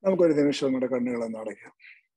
നമുക്കൊരു നിമിഷം നമ്മുടെ കണ്ണുകളൊന്ന് അടയ്ക്കാം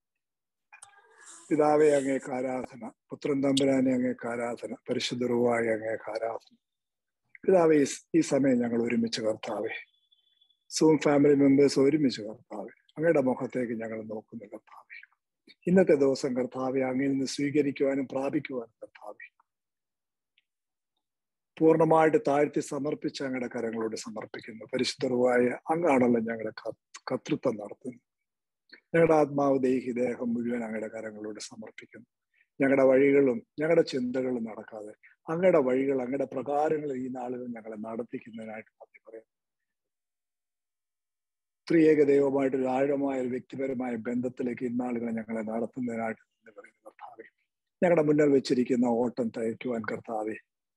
പിതാവെ അങ്ങേക്ക് ആരാധന പുത്രൻ തമ്പുരാനെ അങ്ങേക്ക് ആരാധന പരിശുദ്ധ റുവായി അങ്ങേക്ക് ആരാധന പിതാവെ ഈ സ്- ഈ സമയം ഞങ്ങൾ ഒരുമിച്ച് കർത്താവെ സൂം ഫാമിലി മെമ്പേഴ്സ് ഒരുമിച്ച് കർത്താവെ അങ്ങയുടെ മുഖത്തേക്ക് ഞങ്ങൾ നോക്കുന്നു കർത്താവെ ഇന്നത്തെ ദിവസം കർത്താവെ അങ്ങിൽ നിന്ന് സ്വീകരിക്കുവാനും പ്രാപിക്കുവാനും കർത്താവെ പൂർണ്ണമായിട്ട് താഴ്ത്തി സമർപ്പിച്ച് അങ്ങയുടെ കരങ്ങളോട് സമർപ്പിക്കുന്നു പരിശുദ്ധറുവായ അങ്ങാണല്ലോ ഞങ്ങളുടെ കത്ത്- കർത്തൃത്വം നടത്തുന്നു ഞങ്ങളുടെ ആത്മാവ് ദേഹി ദേഹം മുഴുവൻ അങ്ങയുടെ കരങ്ങളോട് സമർപ്പിക്കുന്നു ഞങ്ങളുടെ വഴികളും ഞങ്ങളുടെ ചിന്തകളും നടക്കാതെ അങ്ങയുടെ വഴികൾ അങ്ങയുടെ പ്രകാരങ്ങൾ ഈ നാളുകൾ ഞങ്ങളെ നടത്തിക്കുന്നതിനായിട്ട് നന്ദി പറയാം ത്രിയേക ദൈവമായിട്ടൊരു ആഴമായ ഒരു വ്യക്തിപരമായ ബന്ധത്തിലേക്ക് ഇന്നാളുകളെ ഞങ്ങളെ നടത്തുന്നതിനായിട്ട് നന്ദി പറയുന്നു കർത്താവെ ഞങ്ങളുടെ മുന്നിൽ വെച്ചിരിക്കുന്ന ഓട്ടം തയ്ക്കുവാൻ കർത്താവെ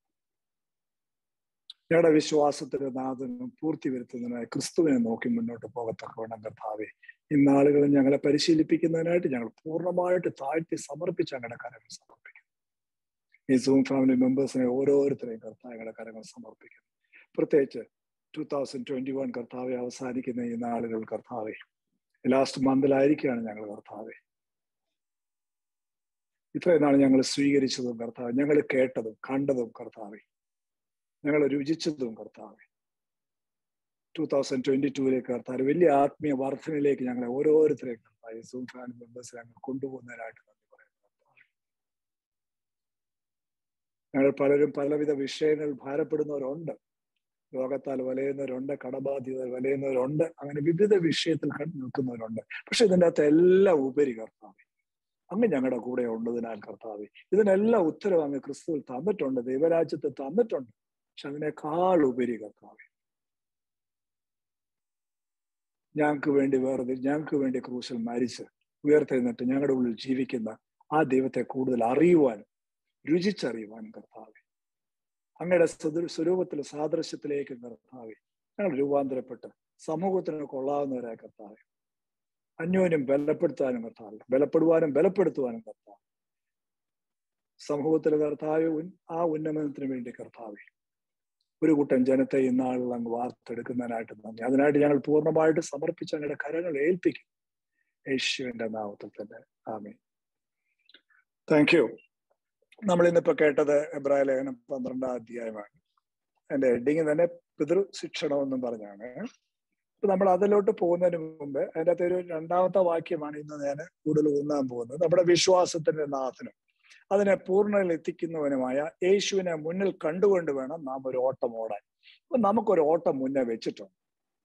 ഞങ്ങളുടെ വിശ്വാസത്തിന്റെ നാഥനും പൂർത്തി വരുത്തുന്നതിനായി ക്രിസ്തുവിനെ നോക്കി മുന്നോട്ട് പോകത്തക്കവണ്ണം കർത്താവെ ഇന്നാളുകൾ ഞങ്ങളെ പരിശീലിപ്പിക്കുന്നതിനായിട്ട് ഞങ്ങൾ പൂർണ്ണമായിട്ട് താഴ്ത്തി സമർപ്പിച്ച് ഞങ്ങളുടെ കരങ്ങൾ സമർപ്പിക്കുന്നു ഈ സൂം ഫാമിലി മെമ്പേഴ്സിനെ ഓരോരുത്തരെയും കർത്താവ് ഞങ്ങളുടെ കരങ്ങൾ സമർപ്പിക്കുന്നു പ്രത്യേകിച്ച് ടൂ തൗസൻഡ് ട്വന്റി വൺ കർത്താവെ അവസാനിക്കുന്ന ഈ നാളുകൾ കർത്താവെ ലാസ്റ്റ് മന്തിലായിരിക്കുകയാണ് ഞങ്ങൾ കർത്താവെ ഇത്രയും നാൾ ഞങ്ങൾ സ്വീകരിച്ചതും കർത്താവ് ഞങ്ങൾ കേട്ടതും കണ്ടതും കർത്താവെ ഞങ്ങൾ രുചിച്ചതും കർത്താവെ ടൂ തൗസൻഡ് ട്വന്റി ടൂവിലേക്ക് കർത്താവ് വലിയ ആത്മീയ വർധനയിലേക്ക് ഞങ്ങളെ ഓരോരുത്തരെയും കർത്താവ് സൂം ഫാമിലി മെമ്പേഴ്സ് ഞങ്ങൾ കൊണ്ടുപോകുന്നതിനായിട്ട് നന്ദി പറയുന്നു കർത്താവേ. ഞങ്ങൾ പലരും പലവിധ വിഷയങ്ങൾ ഭാരപ്പെടുന്നവരുണ്ട് രോഗത്താൽ വലയുന്നവരുണ്ട് കടബാധ്യത വലയുന്നവരുണ്ട് അങ്ങനെ വിവിധ വിഷയത്തിൽ കണ്ടു നിൽക്കുന്നവരുണ്ട് പക്ഷെ ഇതിൻ്റെ അകത്ത് എല്ലാം ഉപരി കർത്താവ് അങ്ങ് ഞങ്ങളുടെ കൂടെ ഉള്ളതിനാൽ കർത്താവ് ഇതിനെല്ലാം ഉത്തരവ് അങ്ങ് ക്രിസ്തുവിൽ തന്നിട്ടുണ്ട് ദൈവരാജ്യത്ത് തന്നിട്ടുണ്ട് പക്ഷെ അതിനേക്കാൾ ഉപരി കർത്താവ് ഞങ്ങൾക്ക് വേണ്ടി വേറെ ഞങ്ങൾക്ക് വേണ്ടി ക്രൂശിൽ മരിച്ച് ഉയർത്തെഴുന്നിട്ട് ഞങ്ങളുടെ ഉള്ളിൽ ജീവിക്കുന്ന ആ ദൈവത്തെ കൂടുതൽ അറിയുവാനും രുചിച്ചറിയുവാനും കർത്താവെ അങ്ങയുടെ സ്വദു- സ്വരൂപത്തിൽ സാദൃശ്യത്തിലേക്ക് കർത്താവെ ഞങ്ങൾ രൂപാന്തരപ്പെട്ട് സമൂഹത്തിന് കൊള്ളാവുന്നവരായ കർത്താവെ അന്യോന്യം ബലപ്പെടുത്താനും കർത്താവ് ബലപ്പെടുവാനും ബലപ്പെടുത്തുവാനും കർത്താവ് സമൂഹത്തിലെ കർത്താവ് ഉൻ- ആ ഉന്നമനത്തിന് വേണ്ടി കർത്താവെ ഒരു കൂട്ടം ജനത്തെ ഇന്നാളിൽ അങ്ങ് വാർത്തെടുക്കുന്നതിനായിട്ട് നന്ദി അതിനായിട്ട് ഞങ്ങൾ പൂർണ്ണമായിട്ട് സമർപ്പിച്ച് അങ്ങയുടെ കരങ്ങൾ ഏൽപ്പിക്കും യേശുവിന്റെ നാമത്തിൽ തന്നെ ആമേ താങ്ക് യു നമ്മൾ ഇന്നിപ്പോ കേട്ടത് എബ്രായ ലേഖനം പന്ത്രണ്ടാം അധ്യായമാണ് എന്റെ ഹെഡിങ് തന്നെ പിതൃ ശിക്ഷണം എന്നും പറഞ്ഞാണ് അപ്പൊ നമ്മൾ അതിലോട്ട് പോകുന്നതിന് മുമ്പ് അതിൻ്റെ അകത്ത് ഒരു രണ്ടാമത്തെ വാക്യമാണ് ഇന്ന് ഞാൻ കൂടുതൽ ഊന്നാൻ പോകുന്നത് നമ്മുടെ വിശ്വാസത്തിന്റെ നാഥനും അതിനെ പൂർണ്ണതയിൽ എത്തിക്കുന്നവനുമായ യേശുവിനെ മുന്നിൽ കണ്ടുകൊണ്ട് വേണം നാം ഒരു ഓട്ടം ഓടാൻ അപ്പൊ നമുക്കൊരു ഓട്ടം മുന്നേ വെച്ചിട്ടുണ്ട്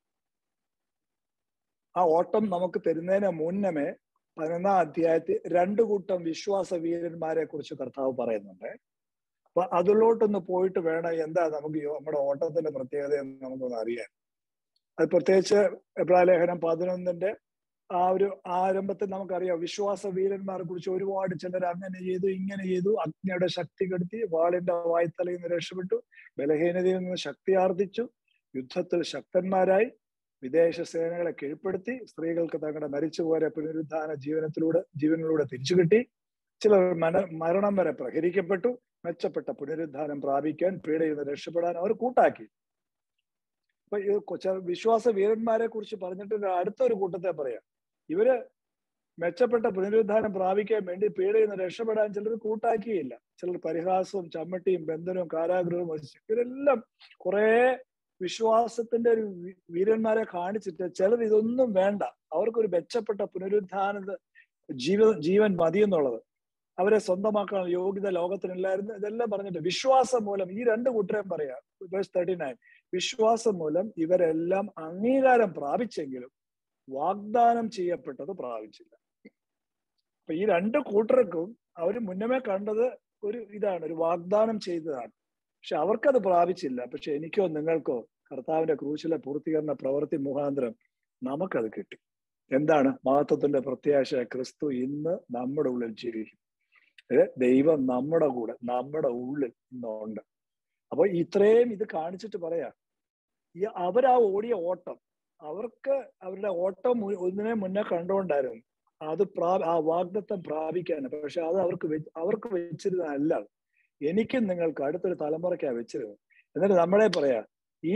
ആ ഓട്ടം നമുക്ക് തരുന്നതിന് മുന്നമേ പതിനൊന്നാം അധ്യായത്തിൽ രണ്ടു കൂട്ടം വിശ്വാസ വീരന്മാരെ കുറിച്ച് കർത്താവ് പറയുന്നുണ്ട് അപ്പൊ അതിലോട്ടൊന്ന് പോയിട്ട് വേണം എന്താ നമുക്ക് ഈ നമ്മുടെ ഓട്ടത്തിന്റെ പ്രത്യേകത എന്ന് നമുക്കൊന്ന് അറിയാൻ അത് പ്രത്യേകിച്ച് എബ്രാലേഖനം പതിനൊന്നിന്റെ ആ ഒരു ആരംഭത്തിൽ നമുക്കറിയാം വിശ്വാസ വീരന്മാരെ കുറിച്ച് ഒരുപാട് ചിലർ അങ്ങനെ ചെയ്തു ഇങ്ങനെ ചെയ്തു അഗ്നിയുടെ ശക്തി കെടുത്തി വാളിന്റെ വായ്ത്തലയിൽ നിന്ന് രക്ഷപ്പെട്ടു ബലഹീനതയിൽ നിന്ന് ശക്തി ആർജിച്ചു യുദ്ധത്തിൽ ശക്തന്മാരായി വിദേശ സേനകളെ കീഴ്പ്പെടുത്തി സ്ത്രീകൾക്ക് തങ്ങളുടെ മരിച്ചുപോയ പുനരുദ്ധാന ജീവനത്തിലൂടെ ജീവനിലൂടെ തിരിച്ചു കിട്ടി ചിലർ മന മരണം വരെ പ്രഹരിക്കപ്പെട്ടു മെച്ചപ്പെട്ട പുനരുദ്ധാനം പ്രാപിക്കാൻ പീഡയിൽ നിന്ന് രക്ഷപ്പെടാൻ അവർ കൂട്ടാക്കി അപ്പൊ ഇത് കൊച്ച വിശ്വാസ വീരന്മാരെ കുറിച്ച് പറഞ്ഞിട്ട് ഒരു അടുത്തൊരു കൂട്ടത്തെ പറയാം ഇവര് മെച്ചപ്പെട്ട പുനരുദ്ധാനം പ്രാപിക്കാൻ വേണ്ടി പീഡയിൽ നിന്ന് രക്ഷപ്പെടാൻ ചിലർ കൂട്ടാക്കിയില്ല ചിലർ പരിഹാസവും ചമ്മട്ടിയും ബന്ധനവും കാരാഗ്രഹവും വഹിച്ചു ഇവരെല്ലാം കുറെ വിശ്വാസത്തിന്റെ ഒരു വി- വീരന്മാരെ കാണിച്ചിട്ട് ചിലർ ഇതൊന്നും വേണ്ട അവർക്കൊരു മെച്ചപ്പെട്ട പുനരുദ്ധാനത ജീവ ജീവൻ മതി എന്നുള്ളത് അവരെ സ്വന്തമാക്കാൻ യോഗ്യത ലോകത്തിനില്ലായിരുന്നു ഇതെല്ലാം പറഞ്ഞിട്ട് വിശ്വാസം മൂലം ഈ രണ്ട് കൂട്ടരെയും പറയാം തേർട്ടി നയൻ വിശ്വാസം മൂലം ഇവരെല്ലാം അംഗീകാരം പ്രാപിച്ചെങ്കിലും വാഗ്ദാനം ചെയ്യപ്പെട്ടത് പ്രാപിച്ചില്ല അപ്പൊ ഈ രണ്ട് കൂട്ടർക്കും അവർ മുന്നമേ കണ്ടത് ഒരു ഇതാണ് ഒരു വാഗ്ദാനം ചെയ്തതാണ് പക്ഷെ അവർക്കത് പ്രാപിച്ചില്ല പക്ഷെ എനിക്കോ നിങ്ങൾക്കോ കർത്താവിന്റെ ക്രൂശിലെ പൂർത്തീകരണ പ്രവൃത്തി മുഖാന്തരം നമുക്കത് കിട്ടി എന്താണ് മഹത്വത്തിന്റെ പ്രത്യാശ ക്രിസ്തു ഇന്ന് നമ്മുടെ ഉള്ളിൽ ജീവിക്കും ഏ, ദൈവം നമ്മുടെ കൂടെ നമ്മുടെ ഉള്ളിൽ ഇന്നുണ്ട് അപ്പൊ ഇത്രയും ഇത് കാണിച്ചിട്ട് പറയാ ഈ അവരാ ഓടിയ ഓട്ടം അവർക്ക് അവരുടെ ഓട്ടം മു- ഒന്നിനെ മുന്നേ കണ്ടുകൊണ്ടായിരുന്നു അത് പ്രാ ആ വാഗ്ദത്തം പ്രാപിക്കാൻ പക്ഷെ അത് അവർക്ക് വെ- അവർക്ക് വെച്ചിരുന്നതല്ല എനിക്കും നിങ്ങൾക്ക് അടുത്തൊരു തലമുറയ്ക്കാ വെച്ചിരുന്നത് എന്നിട്ട് നമ്മളെ പറയാ ഈ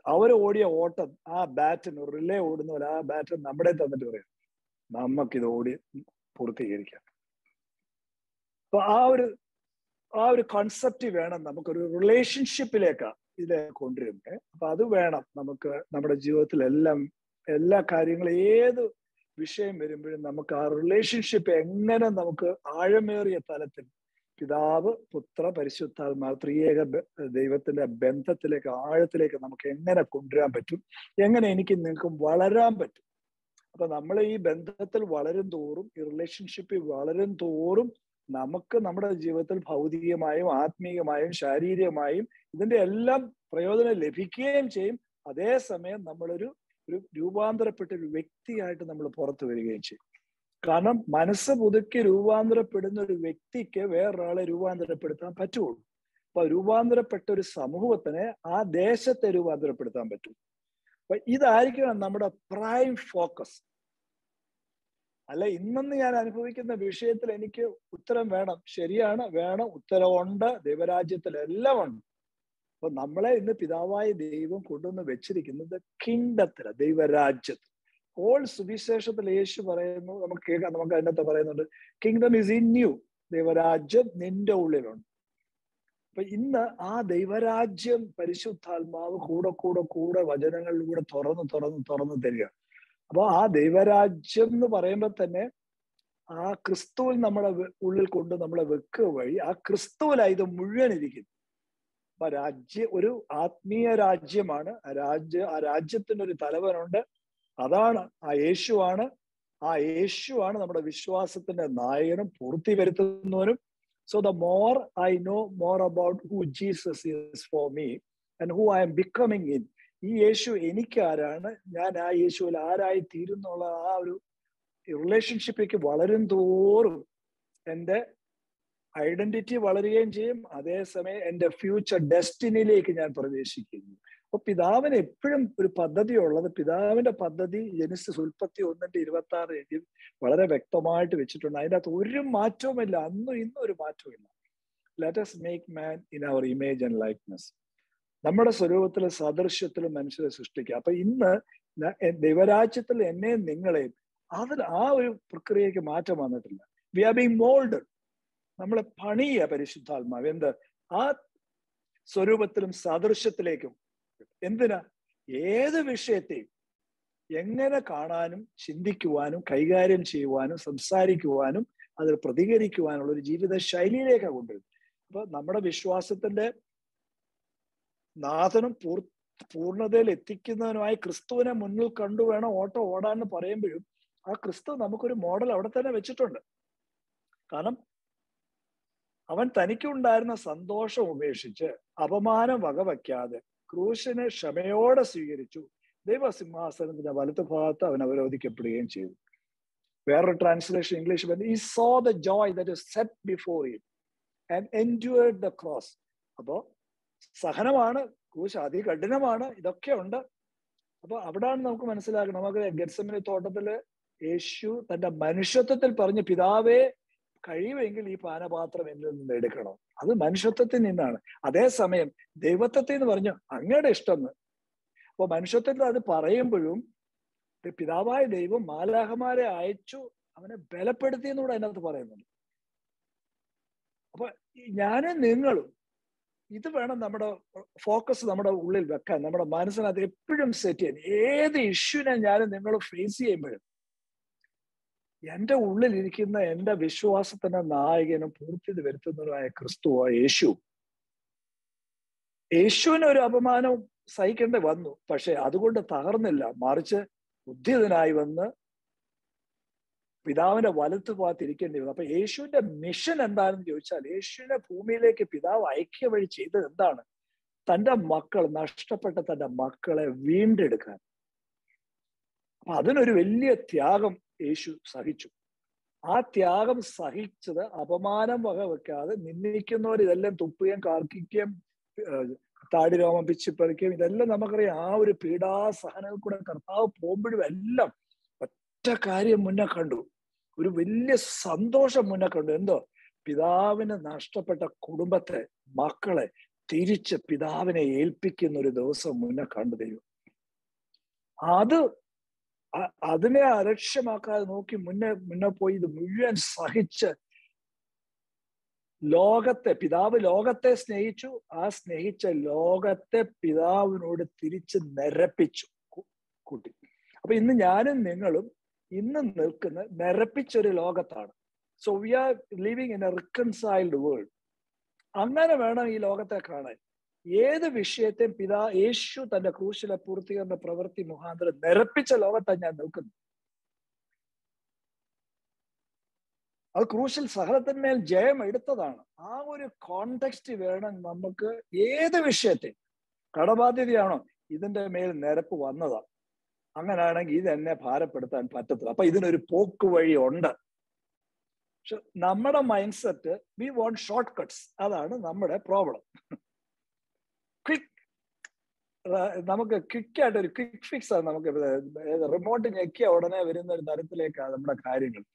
അവർ ഓടിയ ഓട്ടം ആ ബാറ്റിന് റിലേ ഓടുന്ന പോലെ ആ ബാറ്റ് നമ്മുടെ തന്നിട്ട് പറയും നമുക്കിത് ഓടി പൂർത്തീകരിക്കാം അപ്പൊ ആ ഒരു ആ ഒരു കോൺസെപ്റ്റ് വേണം നമുക്കൊരു റിലേഷൻഷിപ്പിലേക്ക് ഇതിനെ കൊണ്ടുവരുമ്പേ അപ്പൊ അത് വേണം നമുക്ക് നമ്മുടെ ജീവിതത്തിൽ എല്ലാം എല്ലാ കാര്യങ്ങളും ഏത് വിഷയം വരുമ്പോഴും നമുക്ക് ആ റിലേഷൻഷിപ്പ് എങ്ങനെ നമുക്ക് ആഴമേറിയ തലത്തിൽ പിതാവ് പുത്ര പരിശുദ്ധാത്മാ ത്രിയേക ദൈവത്തിന്റെ ബന്ധത്തിലേക്ക് ആഴത്തിലേക്ക് നമുക്ക് എങ്ങനെ കൊണ്ടുവരാൻ പറ്റും എങ്ങനെ എനിക്ക് നിങ്ങൾക്കും വളരാൻ പറ്റും അപ്പൊ നമ്മൾ ഈ ബന്ധത്തിൽ വളരും തോറും ഈ റിലേഷൻഷിപ്പിൽ വളരും തോറും നമുക്ക് നമ്മുടെ ജീവിതത്തിൽ ഭൗതികമായും ആത്മീയമായും ശാരീരികമായും ഇതിന്റെ എല്ലാം പ്രയോജനം ലഭിക്കുകയും ചെയ്യും അതേസമയം നമ്മളൊരു ഒരു രൂപാന്തരപ്പെട്ട ഒരു വ്യക്തിയായിട്ട് നമ്മൾ പുറത്തു വരികയും ചെയ്യും കാരണം മനസ്സ് പുതുക്കി രൂപാന്തരപ്പെടുന്ന ഒരു വ്യക്തിക്ക് വേറൊരാളെ രൂപാന്തരപ്പെടുത്താൻ പറ്റുള്ളൂ അപ്പൊ രൂപാന്തരപ്പെട്ട ഒരു സമൂഹത്തിനെ ആ ദേശത്തെ രൂപാന്തരപ്പെടുത്താൻ പറ്റും അപ്പൊ ഇതായിരിക്കണം നമ്മുടെ പ്രൈം ഫോക്കസ് അല്ല ഇന്നെന്ന് ഞാൻ അനുഭവിക്കുന്ന വിഷയത്തിൽ എനിക്ക് ഉത്തരം വേണം ശരിയാണ് വേണം ഉത്തരവുണ്ട് ദൈവരാജ്യത്തിൽ എല്ലാം ഉണ്ട് അപ്പൊ നമ്മളെ ഇന്ന് പിതാവായ ദൈവം കൊണ്ടുവന്ന് വെച്ചിരിക്കുന്നത് കിങ്ഡത്തില് ദൈവരാജ്യത്തിൽ ഓൾ സുവിശേഷത്തിൽ യേശു പറയുന്നു നമുക്ക് കേൾക്കാം നമുക്ക് അതിനകത്ത് പറയുന്നുണ്ട് കിങ്ഡം ഇസ് ഇൻ യു ദൈവരാജ്യം നിന്റെ ഉള്ളിലുണ്ട് അപ്പൊ ഇന്ന് ആ ദൈവരാജ്യം പരിശുദ്ധാത്മാവ് കൂടെ കൂടെ കൂടെ വചനങ്ങളിലൂടെ തുറന്ന് തുറന്ന് തുറന്ന് തരിക അപ്പൊ ആ ദൈവരാജ്യം എന്ന് പറയുമ്പോൾ തന്നെ ആ ക്രിസ്തുവിൽ നമ്മളെ ഉള്ളിൽ കൊണ്ട് നമ്മളെ വെക്കുക വഴി ആ ക്രിസ്തുവിലായി ഇത് മുഴുവൻ ഇരിക്കുന്നു അപ്പൊ രാജ്യ ഒരു ആത്മീയ രാജ്യമാണ് ആ രാജ്യ ആ രാജ്യത്തിന് ഒരു തലവനുണ്ട് അതാണ് ആ യേശുവാണ് ആ യേശുവാണ് നമ്മുടെ വിശ്വാസത്തിന്റെ നായകനും പൂർത്തി വരുത്തുന്നവനും so the more I know more about who Jesus is for me and who I am becoming in ഈ യേശു എനിക്ക് ആരാണ് ഞാൻ ആ യേശുവിൽ ആരായി തീരുന്നുള്ള ആ ഒരു റിലേഷൻഷിപ്പിലേക്ക് വളരും തോറും എൻ്റെ ഐഡന്റിറ്റി വളരുകയും ചെയ്യും അതേസമയം എൻ്റെ ഫ്യൂച്ചർ ഡെസ്റ്റിനിയിലേക്ക് ഞാൻ പ്രവേശിക്കുന്നു അപ്പൊ പിതാവിന് എപ്പോഴും ഒരു പദ്ധതി ഉള്ളത് പിതാവിന്റെ പദ്ധതി ജനിസ് ഉൽപ്പത്തി ഒന്നിന്റെ ഇരുപത്തി ആറ് എഴുതി വളരെ വ്യക്തമായിട്ട് വെച്ചിട്ടുണ്ട് അതിൻ്റെ അകത്ത് ഒരു മാറ്റവുമില്ല അന്നും ഇന്നും ഒരു മാറ്റവുമില്ല let's make man in our image and likeness നമ്മുടെ സ്വരൂപത്തിലും സദൃശ്യത്തിലും മനുഷ്യരെ സൃഷ്ടിക്കുക അപ്പൊ ഇന്ന് ദൈവരാജ്യത്തിൽ എന്നെയും നിങ്ങളെയും അതിൽ ആ ഒരു പ്രക്രിയക്ക് മാറ്റം വന്നിട്ടില്ല വി ആർ ബീങ് മോൾഡ് നമ്മളെ പണിയ പരിശുദ്ധാത്മാവ് എന്ത് ആ സ്വരൂപത്തിലും സദൃശ്യത്തിലേക്കും എന്തിനാ ഏത് വിഷയത്തെയും എങ്ങനെ കാണാനും ചിന്തിക്കുവാനും കൈകാര്യം ചെയ്യുവാനും സംസാരിക്കുവാനും അതിൽ പ്രതികരിക്കുവാനുള്ള ഒരു ജീവിത ശൈലിയിലേക്കാണ് കൊണ്ടുവരുന്നത് അപ്പൊ നമ്മുടെ വിശ്വാസത്തിന്റെ നാഥനും പൂർ പൂർണ്ണതയിൽ എത്തിക്കുന്നതിനുമായി ക്രിസ്തുവിനെ മുന്നിൽ കണ്ടു വേണം ഓട്ടം ഓടാന്ന് പറയുമ്പോഴും ആ ക്രിസ്തു നമുക്കൊരു മോഡൽ അവിടെ തന്നെ വെച്ചിട്ടുണ്ട് കാരണം അവൻ തനിക്കുണ്ടായിരുന്ന സന്തോഷം ഉപേക്ഷിച്ച് അപമാനം വകവയ്ക്കാതെ ക്രൂശിനെ ക്ഷമയോടെ സ്വീകരിച്ചു ദൈവസിംഹാസനത്തിന്റെ വലത്ത് ഭാഗത്ത് അവൻ അവരോധിക്കപ്പെടുകയും ചെയ്തു വേറൊരു ട്രാൻസ്ലേഷൻ ഇംഗ്ലീഷ് ഈ so the joy that set before you and enjoyed the cross അപ്പോ സഹനമാണ് ക്രൂശ് അതികഠിനമാണ് ഇതൊക്കെ ഉണ്ട് അപ്പൊ അവിടാണ് നമുക്ക് മനസ്സിലാക്കണം നമുക്ക് ഗെറ്റ്സമിനി തോട്ടത്തില് യേശു തന്റെ മനുഷ്യത്വത്തിൽ പറഞ്ഞ് പിതാവേ കഴിയുമെങ്കിൽ ഈ പാനപാത്രം എന്നിൽ നിന്ന് എടുക്കണം അത് മനുഷ്യത്വത്തിൽ നിന്നാണ് അതേസമയം ദൈവത്വത്തിൽ നിന്ന് പറഞ്ഞു അങ്ങയുടെ ഇഷ്ടം അപ്പൊ മനുഷ്യത്വത്തിൽ അത് പറയുമ്പോഴും പിതാവായ ദൈവം മാലാഹമാരെ അയച്ചു അവനെ ബലപ്പെടുത്തി എന്നൂടെ അതിനകത്ത് പറയുന്നുണ്ട് അപ്പൊ ഞാനും നിങ്ങളും ഇത് വേണം നമ്മുടെ ഫോക്കസ് നമ്മുടെ ഉള്ളിൽ വെക്കാൻ നമ്മുടെ മനസ്സിനകത്ത് എപ്പോഴും സെറ്റ് ചെയ്യാൻ ഏത് ഇഷ്യൂനെ ഞാനും നിങ്ങൾ ഫേസ് ചെയ്യുമ്പോഴും എന്റെ ഉള്ളിൽ ഇരിക്കുന്ന എന്റെ വിശ്വാസത്തിന്റെ നായകനും പൂർത്തിത് വരുത്തുന്നതുമായ ക്രിസ്തുവ യേശു യേശുവിന് ഒരു അപമാനം സഹിക്കേണ്ടി വന്നു പക്ഷെ അതുകൊണ്ട് തകർന്നില്ല മറിച്ച് ഉദ്ധിതനായി വന്ന് പിതാവിന്റെ വലത്ത് ഭാഗത്ത് ഇരിക്കേണ്ടി വന്നു അപ്പൊ യേശുവിന്റെ മിഷൻ എന്താണെന്ന് ചോദിച്ചാൽ യേശുവിനെ ഭൂമിയിലേക്ക് പിതാവ് ഐക്യ വഴി ചെയ്തത് എന്താണ് തന്റെ മക്കൾ നഷ്ടപ്പെട്ട തന്റെ മക്കളെ വീണ്ടെടുക്കാൻ അപ്പൊ അതിനൊരു വലിയ ത്യാഗം യേശു സഹിച്ചു ആ ത്യാഗം സഹിച്ചത് അപമാനം വകവെക്കാതെ നിന്ദിക്കുന്നവർ ഇതെല്ലാം തുപ്പുകയും കാർക്കിക്കുകയും താടി രോമം പിച്ചിപ്പറിക്കുകയും ഇതെല്ലാം നമുക്കറിയാം ആ ഒരു പീഡാസഹനത്തിൽ കൂടെ കർത്താവ് പോകുമ്പോഴും എല്ലാം ഒറ്റ കാര്യം മുന്നേ കണ്ടു ഒരു വലിയ സന്തോഷം മുന്നേ കണ്ടു എന്തോ പിതാവിന് നഷ്ടപ്പെട്ട കുടുംബത്തെ മക്കളെ തിരിച്ച് പിതാവിനെ ഏൽപ്പിക്കുന്ന ഒരു ദിവസം മുന്നേ കണ്ടു ദൈവം അത് അതിനെ അലക്ഷ്യമാക്കാതെ നോക്കി മുന്നേ മുന്നേ പോയി ഇത് മുഴുവൻ സഹിച്ച് ലോകത്തെ പിതാവ് ലോകത്തെ സ്നേഹിച്ചു ആ സ്നേഹിച്ച ലോകത്തെ പിതാവിനോട് തിരിച്ച് നിരപ്പിച്ചു കൂട്ടി അപ്പൊ ഇന്ന് ഞാനും നിങ്ങളും ഇന്ന് നിൽക്കുന്ന നിരപ്പിച്ചൊരു ലോകത്താണ് so we are living in a reconciled world അങ്ങനെ വേണം ഈ ലോകത്തെ കാണാൻ ഏത് വിഷയത്തെയും പിതാ യേശു തന്റെ ക്രൂശിലെ പൂർത്തീകരണ പ്രവൃത്തി മുഖാന്തരം നിരപ്പിച്ച ലോകത്താണ് ഞാൻ നിൽക്കുന്നത് അത് ക്രൂശിൽ സഹനത്തിന്മേൽ ജയം എടുത്തതാണ് ആ ഒരു കോണ്ടെക്സ്റ്റ് വേണം നമുക്ക് ഏത് വിഷയത്തെ കടബാധ്യതയാണോ ഇതിന്റെ മേൽ നിരപ്പ് വന്നതാണ് അങ്ങനെയാണെങ്കിൽ ഇത് എന്നെ ഭാരപ്പെടുത്താൻ പറ്റത്തില്ല അപ്പൊ ഇതിനൊരു പോക്ക് വഴി ഉണ്ട് പക്ഷെ നമ്മുടെ mindset we want shortcuts അതാണ് നമ്മുടെ പ്രോബ്ലം ക്വിക്ക് നമുക്ക് ക്വിക്കായിട്ട് ഒരു ക്വിക്ക് ഫിക്സ് ആണ് നമുക്ക് റിമോട്ട് ഞെക്കിയ ഉടനെ വരുന്ന ഒരു തരത്തിലേക്കാണ് നമ്മുടെ കാര്യങ്ങൾ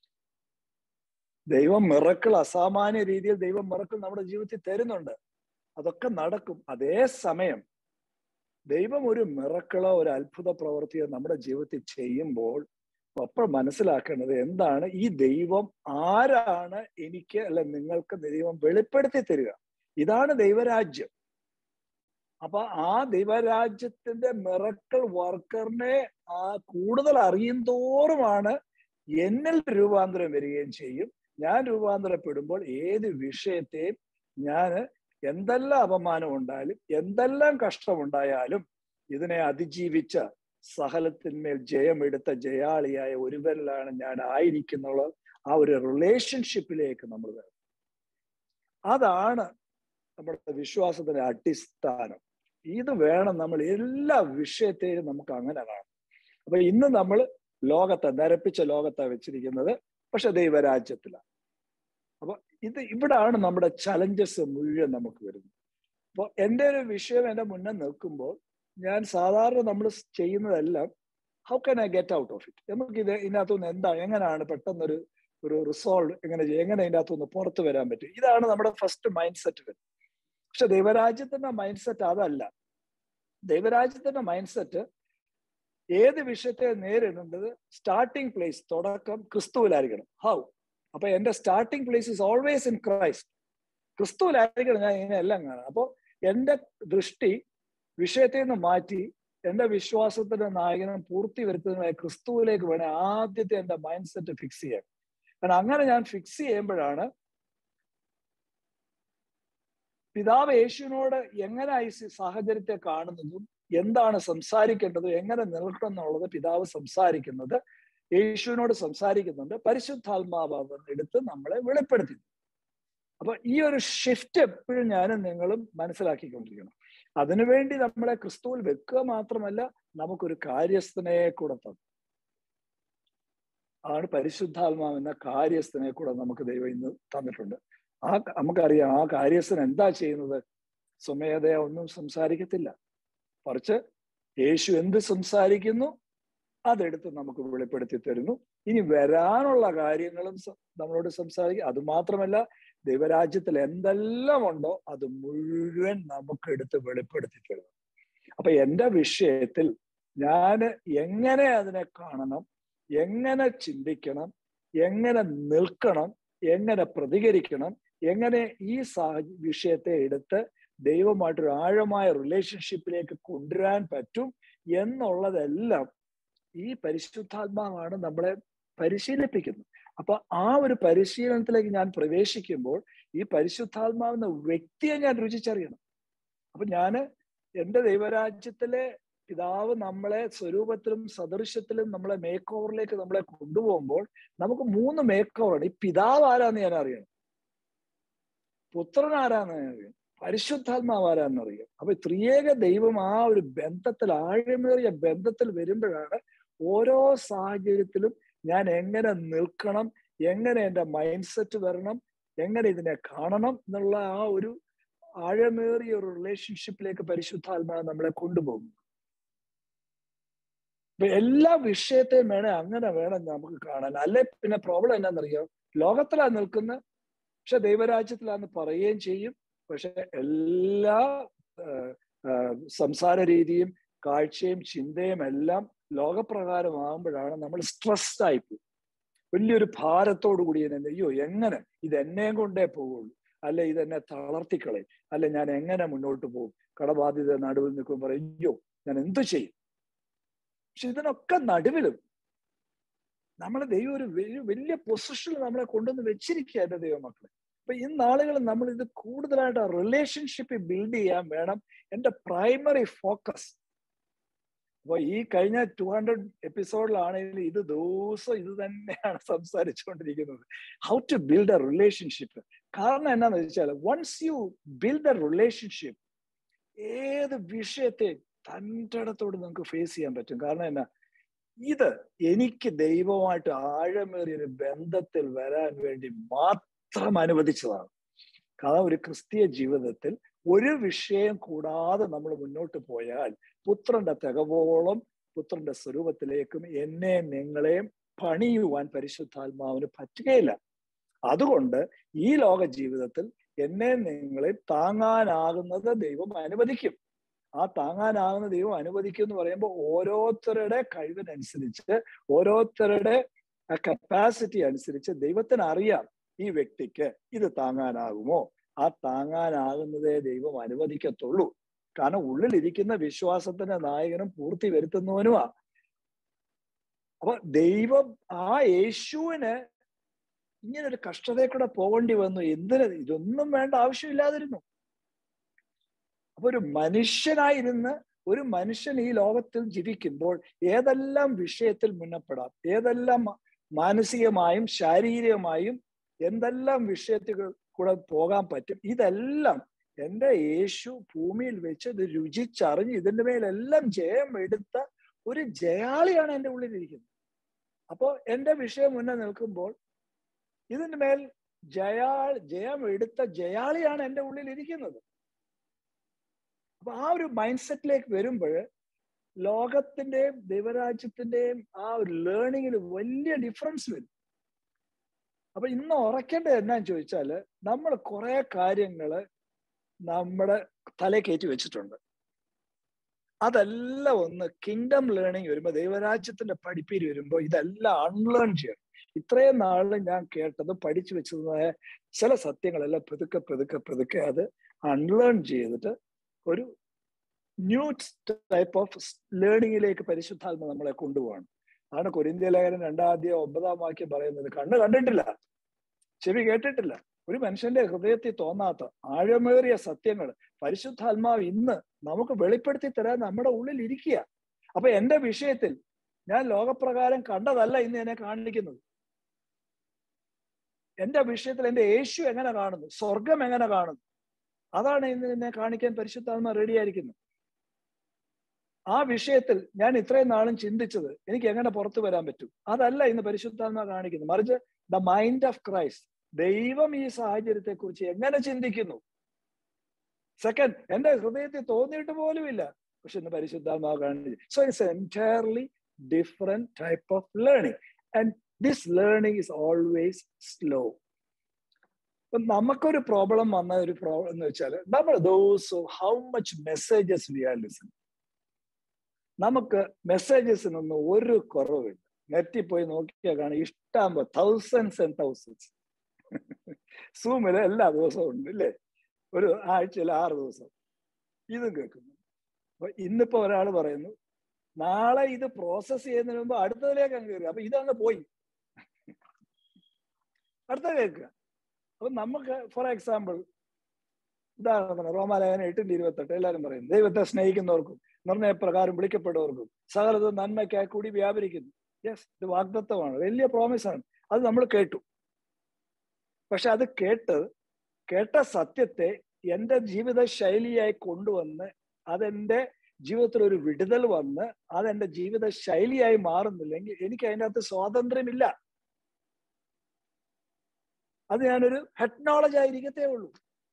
ദൈവം മിറക്കൾ അസാമാന്യ രീതിയിൽ ദൈവം മിറക്കൾ നമ്മുടെ ജീവിതത്തിൽ തരുന്നുണ്ട് അതൊക്കെ നടക്കും അതേ സമയം ദൈവം ഒരു മിറക്കളോ ഒരു അത്ഭുത പ്രവൃത്തിയോ നമ്മുടെ ജീവിതത്തിൽ ചെയ്യുമ്പോൾ അപ്പോൾ മനസ്സിലാക്കേണ്ടത് എന്താണ് ഈ ദൈവം ആരാണ് എനിക്ക് അല്ല നിങ്ങൾക്ക് ദൈവം വെളിപ്പെടുത്തി തരിക ഇതാണ് ദൈവരാജ്യം അപ്പൊ ആ ദൈവരാജ്യത്തിന്റെ മിറക്കൾ വർക്കറിനെ ആ കൂടുതൽ അറിയും തോറുമാണ് എന്നിൽ രൂപാന്തരം വരികയും ചെയ്യും ഞാൻ രൂപാന്തരപ്പെടുമ്പോൾ ഏത് വിഷയത്തെയും ഞാൻ എന്തെല്ലാം അപമാനം ഉണ്ടായാലും എന്തെല്ലാം കഷ്ടമുണ്ടായാലും ഇതിനെ അതിജീവിച്ച സഹലത്തിന്മേൽ ജയമെടുത്ത ജയാളിയായ ഒരുവരിലാണ് ഞാൻ ആയിരിക്കുന്നുള്ള ആ ഒരു റിലേഷൻഷിപ്പിലേക്ക് നമ്മൾ വരും അതാണ് നമ്മുടെ വിശ്വാസത്തിന്റെ അടിസ്ഥാനം ഇത് വേണം നമ്മൾ എല്ലാ വിഷയത്തെയും നമുക്ക് അങ്ങനെ കാണാം അപ്പൊ ഇന്ന് നമ്മൾ ലോകത്തെ നരപ്പിച്ച ലോകത്തെ വെച്ചിരിക്കുന്നത് പക്ഷെ ദൈവരാജ്യത്തിലാണ് അപ്പൊ ഇത് ഇവിടാണ് നമ്മുടെ ചലഞ്ചസ് മുഴുവൻ നമുക്ക് വരുന്നത് അപ്പൊ എൻ്റെ ഒരു വിഷയം എൻ്റെ മുന്നേ നിൽക്കുമ്പോൾ ഞാൻ സാധാരണ നമ്മൾ ചെയ്യുന്നതെല്ലാം how can I get out of it നമുക്ക് ഇത് ഇതിനകത്തുനിന്ന് എന്താ എങ്ങനെയാണ് പെട്ടെന്നൊരു ഒരു റിസോൾവ് എങ്ങനെ ചെയ്യും എങ്ങനെ ഇതിൻ്റെ അകത്തുനിന്ന് പുറത്തു വരാൻ പറ്റും ഇതാണ് നമ്മുടെ ഫസ്റ്റ് മൈൻഡ് സെറ്റ് വരുന്നത് പക്ഷെ ദൈവരാജ്യത്തിന്റെ മൈൻഡ് സെറ്റ് അതല്ല ദൈവരാജ്യത്തിന്റെ മൈൻഡ് സെറ്റ് ഏത് വിഷയത്തെ നേരിടേണ്ടത് സ്റ്റാർട്ടിംഗ് പ്ലേസ് തുടക്കം ക്രിസ്തുവിലായിരിക്കണം ഹൗ അപ്പൊ എന്റെ starting place is always in Christ ക്രിസ്തുവിലായിരിക്കണം ഞാൻ ഇങ്ങനെ എല്ലാം കാണാം അപ്പോൾ എന്റെ ദൃഷ്ടി വിഷയത്തെ നിന്ന് മാറ്റി എന്റെ വിശ്വാസത്തിന്റെ നായകനും പൂർത്തി വരുത്തുന്നതിനായി ക്രിസ്തുവിലേക്ക് വേണേ ആദ്യത്തെ എന്റെ മൈൻഡ് സെറ്റ് ഫിക്സ് ചെയ്യാൻ കാരണം അങ്ങനെ ഞാൻ ഫിക്സ് ചെയ്യുമ്പോഴാണ് പിതാവ് യേശുവിനോട് എങ്ങനെ ഈ സാഹചര്യത്തെ കാണുന്നതും എന്താണ് സംസാരിക്കേണ്ടത് എങ്ങനെ നിൽക്കണം എന്നുള്ളത് പിതാവ് സംസാരിക്കുന്നത് യേശുവിനോട് സംസാരിക്കുന്നുണ്ട് പരിശുദ്ധാത്മാവ് എടുത്ത് നമ്മളെ വെളിപ്പെടുത്തി അപ്പൊ ഈ ഒരു ഷിഫ്റ്റ് എപ്പോഴും ഞാനും നിങ്ങളും മനസ്സിലാക്കിക്കൊണ്ടിരിക്കണം അതിനുവേണ്ടി നമ്മളെ ക്രിസ്തുവിൽ വെക്കുക മാത്രമല്ല നമുക്കൊരു കാര്യസ്ഥനെ കൂടെ തന്നു ആണ് പരിശുദ്ധാത്മാവ് എന്ന കാര്യസ്ഥനെ കൂടെ നമുക്ക് ദൈവം ഇന്ന് തന്നിട്ടുണ്ട് ആ നമുക്കറിയാം ആ കാര്യസ്ഥൻ എന്താ ചെയ്യുന്നത് സ്വമേധയ ഒന്നും സംസാരിക്കത്തില്ല മറിച്ച് യേശു എന്ത് സംസാരിക്കുന്നു അതെടുത്ത് നമുക്ക് വെളിപ്പെടുത്തി തരുന്നു ഇനി വരാനുള്ള കാര്യങ്ങളും നമ്മളോട് സംസാരിക്കും അത് മാത്രമല്ല ദൈവരാജ്യത്തിൽ എന്തെല്ലാം ഉണ്ടോ അത് മുഴുവൻ നമുക്ക് എടുത്ത് വെളിപ്പെടുത്തി തരുന്നു അപ്പൊ എന്റെ വിഷയത്തിൽ ഞാൻ എങ്ങനെ അതിനെ കാണണം എങ്ങനെ ചിന്തിക്കണം എങ്ങനെ നിൽക്കണം എങ്ങനെ പ്രതികരിക്കണം എങ്ങനെ ഈ സാ വിഷയത്തെ എടുത്ത് ദൈവമായിട്ടൊരു ആഴമായ റിലേഷൻഷിപ്പിലേക്ക് കൊണ്ടുവരാൻ പറ്റും എന്നുള്ളതെല്ലാം ഈ പരിശുദ്ധാത്മാവാണ് നമ്മളെ പരിശീലിപ്പിക്കുന്നത് അപ്പൊ ആ ഒരു പരിശീലനത്തിലേക്ക് ഞാൻ പ്രവേശിക്കുമ്പോൾ ഈ പരിശുദ്ധാത്മാവെന്ന വ്യക്തിയെ ഞാൻ രുചിച്ചറിയണം അപ്പൊ ഞാന് എൻ്റെ ദൈവരാജ്യത്തിലെ പിതാവ് നമ്മളെ സ്വരൂപത്തിലും സദൃശ്യത്തിലും നമ്മളെ മേക്ക് ഓവറിലേക്ക് നമ്മളെ കൊണ്ടുപോകുമ്പോൾ നമുക്ക് മൂന്ന് മേക്ക് ഓവറാണ് ഈ പിതാവ് ആരാന്ന് ഞാൻ അറിയണം പുത്രൻ ആരാന്ന് ഞാൻ അറിയണം പരിശുദ്ധാത്മാവ് ആരാന്ന് അറിയാം അപ്പൊ ത്രിയേക ദൈവം ആ ഒരു ബന്ധത്തിൽ ആഴമേറിയ ബന്ധത്തിൽ വരുമ്പോഴാണ് ഓരോ സാഹചര്യത്തിലും ഞാൻ എങ്ങനെ നിൽക്കണം എങ്ങനെ എൻ്റെ മൈൻഡ് സെറ്റ് വരണം എങ്ങനെ ഇതിനെ കാണണം എന്നുള്ള ആ ഒരു ആഴമേറിയ ഒരു റിലേഷൻഷിപ്പിലേക്ക് പരിശുദ്ധാത്മാവ് നമ്മളെ കൊണ്ടുപോകും ഇപ്പൊ എല്ലാ വിഷയത്തെയും വേണേ അങ്ങനെ വേണം നമുക്ക് കാണാൻ അല്ലെ പിന്നെ പ്രോബ്ലം എന്നാന്നറിയോ ലോകത്തിലാ നിൽക്കുന്ന പക്ഷെ ദൈവരാജ്യത്തിലാന്ന് പറയുകയും ചെയ്യും പക്ഷെ എല്ലാ സംസാര രീതിയും കാഴ്ചയും ചിന്തയും എല്ലാം ലോകപ്രകാരമാകുമ്പോഴാണ് നമ്മൾ സ്ട്രെസ്ഡ് ആയിപ്പോയി വലിയൊരു ഭാരത്തോടു കൂടി അയ്യോ എങ്ങനെ ഇത് എന്നെയും കൊണ്ടേ പോവുള്ളൂ അല്ലെ ഇതെന്നെ തളർത്തിക്കളയും അല്ലെ ഞാൻ എങ്ങനെ മുന്നോട്ട് പോകും കടബാധ്യത നടുവിൽ നിൽക്കുമ്പോൾ പറയും അയ്യോ ഞാൻ എന്തു ചെയ്യും പക്ഷെ ഇതിനൊക്കെ നടുവിലും നമ്മളെ ദൈവം ഒരു വലിയ പൊസിഷനിൽ നമ്മളെ കൊണ്ടുവന്ന് വെച്ചിരിക്കുക എന്റെ ദൈവമക്കളെ അപ്പൊ ഇന്നാളുകൾ നമ്മൾ ഇത് കൂടുതലായിട്ട് റിലേഷൻഷിപ്പ് ബിൽഡ് ചെയ്യാൻ വേണം എന്റെ പ്രൈമറി ഫോക്കസ് അപ്പൊ ഈ കഴിഞ്ഞ ടു ഹൺഡ്രഡ് എപ്പിസോഡിലാണെങ്കിൽ ഇത് ദിവസം ഇത് തന്നെയാണ് സംസാരിച്ചുകൊണ്ടിരിക്കുന്നത് how to build a relationship കാരണം എന്നാന്ന് വെച്ചാൽ once you build a relationship ഏത് വിഷയത്തെ തൻ്റെ ഇടത്തോട് നമുക്ക് ഫേസ് ചെയ്യാൻ പറ്റും കാരണം എന്നാ ഇത് എനിക്ക് ദൈവമായിട്ട് ആഴമേറിയ ഒരു ബന്ധത്തിൽ വരാൻ വേണ്ടി മാത്രം അനുവദിച്ചതാണ് കാരണം ഒരു ക്രിസ്തീയ ജീവിതത്തിൽ ഒരു വിഷയം കൂടാതെ നമ്മൾ മുന്നോട്ട് പോയാൽ പുത്രന്റെ തികവോളം പുത്രന്റെ സ്വരൂപത്തിലേക്കും എന്നെ നിങ്ങളെയും പണിയുവാൻ പരിശുദ്ധാത്മാവിന് പറ്റുകയില്ല അതുകൊണ്ട് ഈ ലോക ജീവിതത്തിൽ എന്നെ നിങ്ങളെ താങ്ങാനാകുന്നത് ദൈവം അനുവദിക്കും ആ താങ്ങാനാകുന്ന ദൈവം അനുവദിക്കും എന്ന് പറയുമ്പോൾ ഓരോരുത്തരുടെ കഴിവിനനുസരിച്ച് ഓരോരുത്തരുടെ കപ്പാസിറ്റി അനുസരിച്ച് ദൈവത്തിന് അറിയാം ഈ വ്യക്തിക്ക് ഇത് താങ്ങാനാകുമോ ആ താങ്ങാനാകുന്നതേ ദൈവം അനുവദിക്കത്തുള്ളൂ കാരണം ഉള്ളിലിരിക്കുന്ന വിശ്വാസത്തിന്റെ നായകനും പൂർത്തി വരുത്തുന്നവനുമാ അപ്പൊ ദൈവം ആ യേശുവിന് ഇങ്ങനെ ഒരു കഷ്ടതയിൽ കൂടെ പോകേണ്ടി വന്നു എന്തിന് ഇതൊന്നും വേണ്ട ആവശ്യമില്ലാതിരുന്നു അപ്പൊ ഒരു മനുഷ്യനായിരുന്ന് ഒരു മനുഷ്യൻ ഈ ലോകത്തിൽ ജീവിക്കുമ്പോൾ ഏതെല്ലാം വിഷയത്തിൽ മുന്നപ്പെടാം ഏതെല്ലാം മാനസികമായും ശാരീരികമായും എന്തെല്ലാം വിഷയത്തിൽ കൂടെ പോകാൻ പറ്റും ഇതെല്ലാം എൻ്റെ യേശു ഭൂമിയിൽ വെച്ച് ഇത് രുചിച്ചറിഞ്ഞ് ഇതിൻ്റെ മേലെല്ലാം ജയം എടുത്ത ഒരു ജയാളിയാണ് എൻ്റെ ഉള്ളിലിരിക്കുന്നത് അപ്പോൾ എൻ്റെ വിഷയം മുന്നേ നിൽക്കുമ്പോൾ ഇതിൻ്റെ മേൽ ജയാ ജയം എടുത്ത ജയാളിയാണ് എൻ്റെ ഉള്ളിൽ ഇരിക്കുന്നത് അപ്പൊ ആ ഒരു മൈൻഡ് സെറ്റിലേക്ക് വരുമ്പോൾ ലോകത്തിന്റെയും ദൈവരാജ്യത്തിന്റെയും ആ ഒരു ലേണിങ്ങിൽ വലിയ ഡിഫറൻസ് വരും അപ്പൊ ഇന്ന് ഉറക്കേണ്ടത് എന്നാന്ന് ചോദിച്ചാല് നമ്മൾ കുറെ കാര്യങ്ങള് നമ്മുടെ തലേ കയറ്റി വെച്ചിട്ടുണ്ട് അതെല്ലാം ഒന്ന് കിങ്ഡം ലേണിംഗ് വരുമ്പോൾ ദൈവരാജ്യത്തിന്റെ പഠിപ്പീര് വരുമ്പോൾ ഇതെല്ലാം അൺലേൺ ചെയ്യണം ഇത്രയും നാളിൽ ഞാൻ കേട്ടത് പഠിച്ചു വെച്ചതായ ചില സത്യങ്ങളെല്ലാം പെതുക്കെ പെതുക്കെ പെതുക്കെ അത് അൺലേൺ ചെയ്തിട്ട് ഒരു ന്യൂ ടൈപ്പ് ഓഫ് ലേണിങ്ങിലേക്ക് പരിശുദ്ധാത്മ നമ്മളെ കൊണ്ടുപോകണം അതാണ് കൊരിന്ത്യ ലേഖനം രണ്ടാദ്യം ഒമ്പതാം വാക്യം പറയുന്നത് കണ്ണ് കണ്ടിട്ടില്ല ചെവി കേട്ടിട്ടില്ല ഒരു മനുഷ്യന്റെ ഹൃദയത്തിൽ തോന്നാത്ത ആഴമേറിയ സത്യങ്ങൾ പരിശുദ്ധാത്മാവ് ഇന്ന് നമുക്ക് വെളിപ്പെടുത്തി തരാൻ നമ്മുടെ ഉള്ളിൽ ഇരിക്കുക അപ്പൊ എന്റെ വിഷയത്തിൽ ഞാൻ ലോകപ്രകാരം കണ്ടതല്ല ഇന്ന് എന്നെ കാണിക്കുന്നത് എന്റെ വിഷയത്തിൽ എന്റെ യേശു എങ്ങനെ കാണുന്നു സ്വർഗം എങ്ങനെ കാണുന്നു അതാണ് ഇന്ന് എന്നെ കാണിക്കാൻ പരിശുദ്ധാത്മ റെഡി ആയിരിക്കുന്നത് ആ വിഷയത്തിൽ ഞാൻ ഇത്രയും നാളും ചിന്തിച്ചത് എനിക്ക് എങ്ങനെ പുറത്തു വരാൻ പറ്റും അതല്ല ഇന്ന് പരിശുദ്ധാത്മ കാണിക്കുന്നത് മറിച്ച് ദ മൈൻഡ് ഓഫ് ക്രൈസ്റ്റ് ദൈവം ഈ സാഹചര്യത്തെ കുറിച്ച് എങ്ങനെ ചിന്തിക്കുന്നു സെക്കൻഡ് എന്റെ ഹൃദയത്തിൽ തോന്നിയിട്ട് പോലുമില്ല പക്ഷെ ഇന്ന് പരിശുദ്ധാത്മാവ് കാണിച്ചു so it's entirely different type of learning and this learning is always slow ഇപ്പൊ നമുക്കൊരു പ്രോബ്ലം വന്ന ഒരു പ്രോബ്ലം എന്ന് വെച്ചാൽ നമ്മൾ those how much messages we are listen നമുക്ക് മെസ്സേജസിനൊന്നും ഒരു കുറവില്ല നെറ്റിൽ പോയി നോക്കിയാൽ കാണാം ഇഷ്ടം തൗസൻഡ്സ് ആൻഡ് തൗസൻഡ്സ് സൂമില് എല്ലാ ദിവസവും ഉണ്ട് ഇല്ലേ ഒരു ആഴ്ചയിൽ ആറ് ദിവസം ഇതും കേൾക്കുന്നു അപ്പൊ ഇന്നിപ്പോ ഒരാൾ പറയുന്നു നാളെ ഇത് പ്രോസസ് ചെയ്യുന്നതിന് മുമ്പ് അടുത്തതിലേക്ക് അങ്ങ് കയറുക അപ്പൊ ഇതങ്ങ് പോയി അടുത്ത കേൾക്കുക അപ്പൊ നമുക്ക് ഫോർ എക്സാമ്പിൾ ഉദാഹരണത്തിന് റോമാലേഖനം എട്ടിന്റെ ഇരുപത്തെട്ട് എല്ലാവരും പറയും ദൈവത്തെ സ്നേഹിക്കുന്നവർക്കും നിർണയപ്രകാരം വിളിക്കപ്പെട്ടവർക്കും സകലത് നന്മയ്ക്കായി കൂടി വ്യാപരിക്കുന്നു യെസ് ഇത് വാഗ്ദത്വമാണ് വലിയ പ്രോമിസ് ആണ് അത് നമ്മൾ കേട്ടു പക്ഷെ അത് കേട്ട് കേട്ട സത്യത്തെ എൻ്റെ ജീവിത ശൈലിയായി കൊണ്ടുവന്ന് അതെന്റെ ജീവിതത്തിൽ ഒരു വിടുതൽ വന്ന് അതെന്റെ ജീവിത ശൈലിയായി മാറുന്നില്ലെങ്കിൽ എനിക്ക് അതിൻ്റെ അകത്ത് സ്വാതന്ത്ര്യമില്ല അത് ഞാനൊരു ഹെഡ് നോളജ് ആയിരിക്കത്തേ ഉള്ളൂ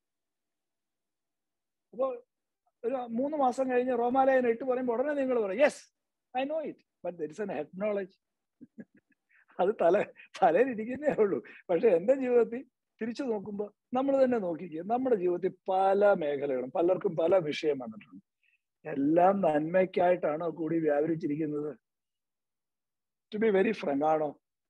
അപ്പോൾ ഒരു മൂന്ന് മാസം കഴിഞ്ഞ് റോമാലയൻ ഇട്ട് പറയുമ്പോൾ ഉടനെ നിങ്ങൾ പറയും yes I know it but there is an head knowledge അത് തല തലയിൽ ഇരിക്കുന്നേ ഉള്ളൂ പക്ഷെ എന്റെ ജീവിതത്തിൽ തിരിച്ചു നോക്കുമ്പോൾ നമ്മൾ തന്നെ നോക്കിക്കുക നമ്മുടെ ജീവിതത്തിൽ പല മേഖലകളും പലർക്കും പല വിഷയം വന്നിട്ടുണ്ട് എല്ലാം നന്മയ്ക്കായിട്ടാണോ കൂടി വ്യാപരിച്ചിരിക്കുന്നത് ടു ബി വെരി ഫ്രങ്ക് ആണോ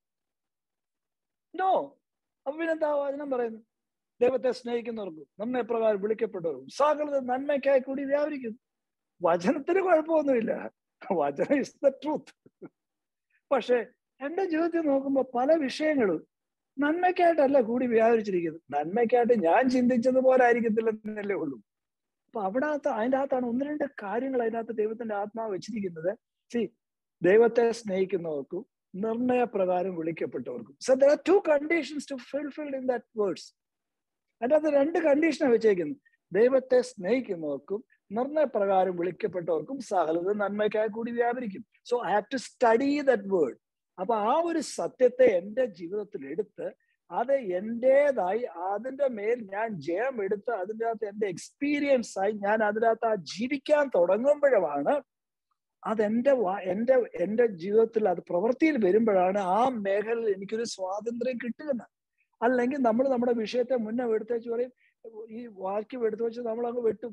നോ അപ്പൊ പിന്നെന്താ വചനം പറയുന്നു ദൈവത്തെ സ്നേഹിക്കുന്നവർക്കും നമ്മെ പ്രകാരം വിളിക്കപ്പെട്ടവർക്കും സകലത നന്മയ്ക്കായി കൂടി വ്യാപരിക്കുന്നു വചനത്തിന് കുഴപ്പമൊന്നുമില്ല വചനം ഇസ് ദ ട്രൂത്ത് പക്ഷെ എന്റെ ജീവിതത്തിൽ നോക്കുമ്പോൾ പല വിഷയങ്ങളും നന്മയ്ക്കായിട്ടല്ല കൂടി വ്യാപരിച്ചിരിക്കുന്നത് നന്മയ്ക്കായിട്ട് ഞാൻ ചിന്തിച്ചതുപോലെ ആയിരിക്കത്തില്ലെന്നല്ലേ ഉള്ളൂ അപ്പൊ അവിടെ അകത്ത് അതിൻ്റെ അകത്താണ് ഒന്ന് രണ്ട് കാര്യങ്ങൾ അതിനകത്ത് ദൈവത്തിന്റെ ആത്മാവ് വെച്ചിരിക്കുന്നത് സി ദൈവത്തെ സ്നേഹിക്കുന്നവർക്കും നിർണയപ്രകാരം വിളിക്കപ്പെട്ടവർക്കും so there are two conditions to fulfilled in that words അതിൻ്റെ അകത്ത് രണ്ട് കണ്ടീഷനാണ് വെച്ചേക്കുന്നത് ദൈവത്തെ സ്നേഹിക്കുന്നവർക്കും നിർണയപ്രകാരം വിളിക്കപ്പെട്ടവർക്കും സകലത നന്മയ്ക്കായി കൂടി വ്യാപരിക്കും so I have to study that word അപ്പൊ ആ ഒരു സത്യത്തെ എൻ്റെ ജീവിതത്തിൽ എടുത്ത് അത് എൻ്റെതായി അതിന്റെ മേൽ ഞാൻ ജയം എടുത്ത് അതിൻ്റെ അകത്ത് എൻ്റെ എക്സ്പീരിയൻസ് ആയി ഞാൻ അതിനകത്ത് ആ ജീവിക്കാൻ തുടങ്ങുമ്പോഴാണ് അതെന്റെ എൻ്റെ എൻ്റെ ജീവിതത്തിൽ അത് പ്രവൃത്തിയിൽ വരുമ്പോഴാണ് ആ മേഖലയിൽ എനിക്കൊരു സ്വാതന്ത്ര്യം കിട്ടുന്നത് അല്ലെങ്കിൽ നമ്മൾ നമ്മുടെ വിഷയത്തെ മുന്നേ എടുത്തേച്ച് പറയും ഈ വാക്യം എടുത്തു വെച്ച് നമ്മൾ അങ്ങ് വെട്ടും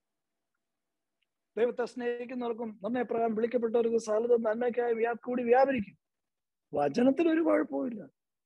ദൈവത്തെ സ്നേഹിക്കുന്നവർക്കും നമ്മെ പ്രകാരം വിളിക്കപ്പെട്ടവർക്കും സാലത നന്മയ്ക്കായി വ്യാ കൂടി വ്യാപരിക്കും വചനത്തിന് ഒരു കുഴപ്പമില്ല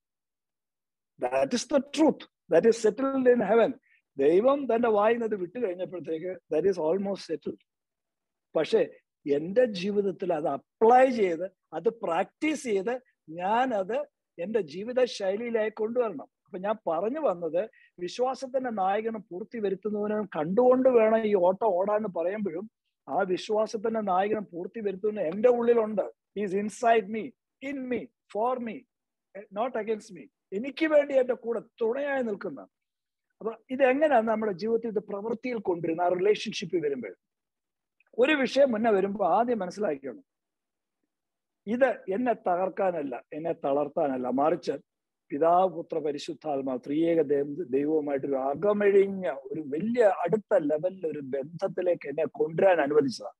that is the truth that is settled in heaven ദൈവം തന്റെ വായിന്നത് വിട്ടു കഴിഞ്ഞപ്പോഴത്തേക്ക് ദാറ്റ് ഈസ് ഓൾമോസ്റ്റ് സെറ്റിൽഡ് പക്ഷേ എൻ്റെ ജീവിതത്തിൽ അത് അപ്ലൈ ചെയ്ത് അത് പ്രാക്ടീസ് ചെയ്ത് ഞാൻ അത് എൻ്റെ ജീവിത ശൈലിയിലായി കൊണ്ടുവരണം അപ്പൊ ഞാൻ പറഞ്ഞു വന്നത് വിശ്വാസത്തിന്റെ നായകനും പൂർത്തി വരുത്തുന്നവനും കണ്ടുകൊണ്ട് വേണം ഈ ഓട്ടം ഓടാന്ന് പറയുമ്പോഴും ആ വിശ്വാസത്തിന്റെ നായകനും പൂർത്തി വരുത്തുന്ന എൻ്റെ ഉള്ളിലുണ്ട് is inside me in me for me not against me എനിക്ക് വേണ്ടി എൻ്റെ കൂടെ തുണയായി നിൽക്കുന്ന അപ്പൊ ഇതെങ്ങനെയാണ് നമ്മുടെ ജീവിതത്തിൽ ഇത് പ്രവൃത്തിയിൽ കൊണ്ടുവരുന്ന ആ റിലേഷൻഷിപ്പിൽ വരുമ്പോൾ ഒരു വിഷയം മുന്നേ വരുമ്പോൾ ആദ്യം മനസ്സിലാക്കണം ഇത് എന്നെ തകർക്കാനല്ല എന്നെ തളർത്താനല്ല മറിച്ച് പിതാവ് പുത്ര പരിശുദ്ധാത്മാ ത്രിയേക ദൈവവുമായിട്ടൊരു അകമഴിഞ്ഞ ഒരു വലിയ അടുത്ത ലെവലിൽ ഒരു ബന്ധത്തിലേക്ക് എന്നെ കൊണ്ടുവരാൻ അനുവദിച്ചതാണ്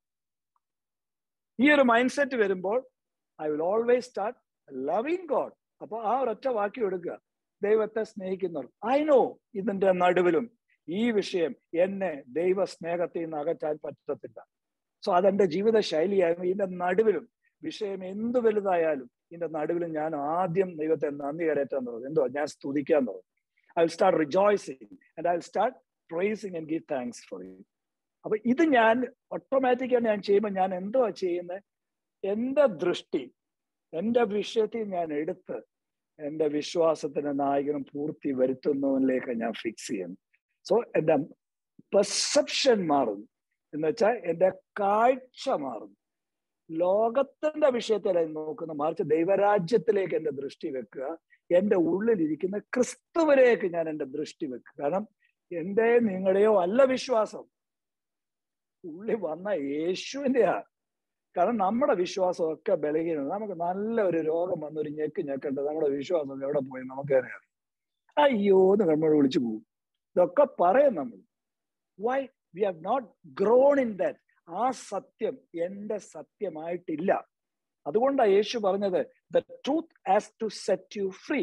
ഈ ഒരു മൈൻഡ് സെറ്റ് വരുമ്പോൾ I will always start loving God അപ്പൊ ആ ഒരൊറ്റ വാക്യം എടുക്കുക ദൈവത്തെ സ്നേഹിക്കുന്നവർ ഐ നോ ഇതിന്റെ നടുവിലും ഈ വിഷയം എന്നെ ദൈവ സ്നേഹത്തിൽ നിന്ന് അകറ്റാൻ പറ്റത്തില്ല സോ അതെന്റെ ജീവിത ശൈലിയായിരുന്നു ഇതിന്റെ നടുവിലും വിഷയം എന്ത് വലുതായാലും ഇതിന്റെ നടുവിലും ഞാൻ ആദ്യം ദൈവത്തെ നന്ദി കരയറ്റാൻ തുടങ്ങും എന്തോ ഞാൻ സ്തുതിക്കാൻ തുടങ്ങും I will start rejoicing and I will start praising and give thanks for you അപ്പൊ ഇത് ഞാൻ ഓട്ടോമാറ്റിക്കാണ് ഞാൻ ചെയ്യുമ്പോൾ ഞാൻ എന്തോ ചെയ്യുന്നത് എന്റെ ദൃഷ്ടി എന്റെ വിഷയത്തിൽ ഞാൻ എടുത്ത് എന്റെ വിശ്വാസത്തിന്റെ നായകനും പൂർത്തി വരുത്തുന്നവനിലേക്ക് ഞാൻ ഫിക്സ് ചെയ്യുന്നു സോ എന്റെ പെർസെപ്ഷൻ മാറുന്നു എന്ന് വെച്ചാൽ എന്റെ കാഴ്ച മാറുന്നു ലോകത്തിന്റെ വിഷയത്തില നോക്കുന്ന മറിച്ച് ദൈവരാജ്യത്തിലേക്ക് എന്റെ ദൃഷ്ടി വെക്കുക എന്റെ ഉള്ളിലിരിക്കുന്ന ക്രിസ്തുവിലേക്ക് ഞാൻ എന്റെ ദൃഷ്ടി വെക്കുക കാരണം എന്റെ നിങ്ങളുടെയോ അല്ല വിശ്വാസം ഉള്ളി വന്ന യേശുവിന്റെയാ കാരണം നമ്മുടെ വിശ്വാസമൊക്കെ ബലഹീനം നമുക്ക് നല്ല ഒരു രോഗം വന്നൊരു ഞെക്ക് ഞെക്കണ്ട് നമ്മുടെ വിശ്വാസം എവിടെ പോയി നമുക്ക് അറിയാം അയ്യോ എന്ന് നമ്മൾ വിളിച്ചു പോകും ഇതൊക്കെ പറയും നമ്മൾ why we have not grown in that ആ സത്യം എന്റെ സത്യമായിട്ടില്ല അതുകൊണ്ടാണ് യേശു പറഞ്ഞത് the truth as to set you free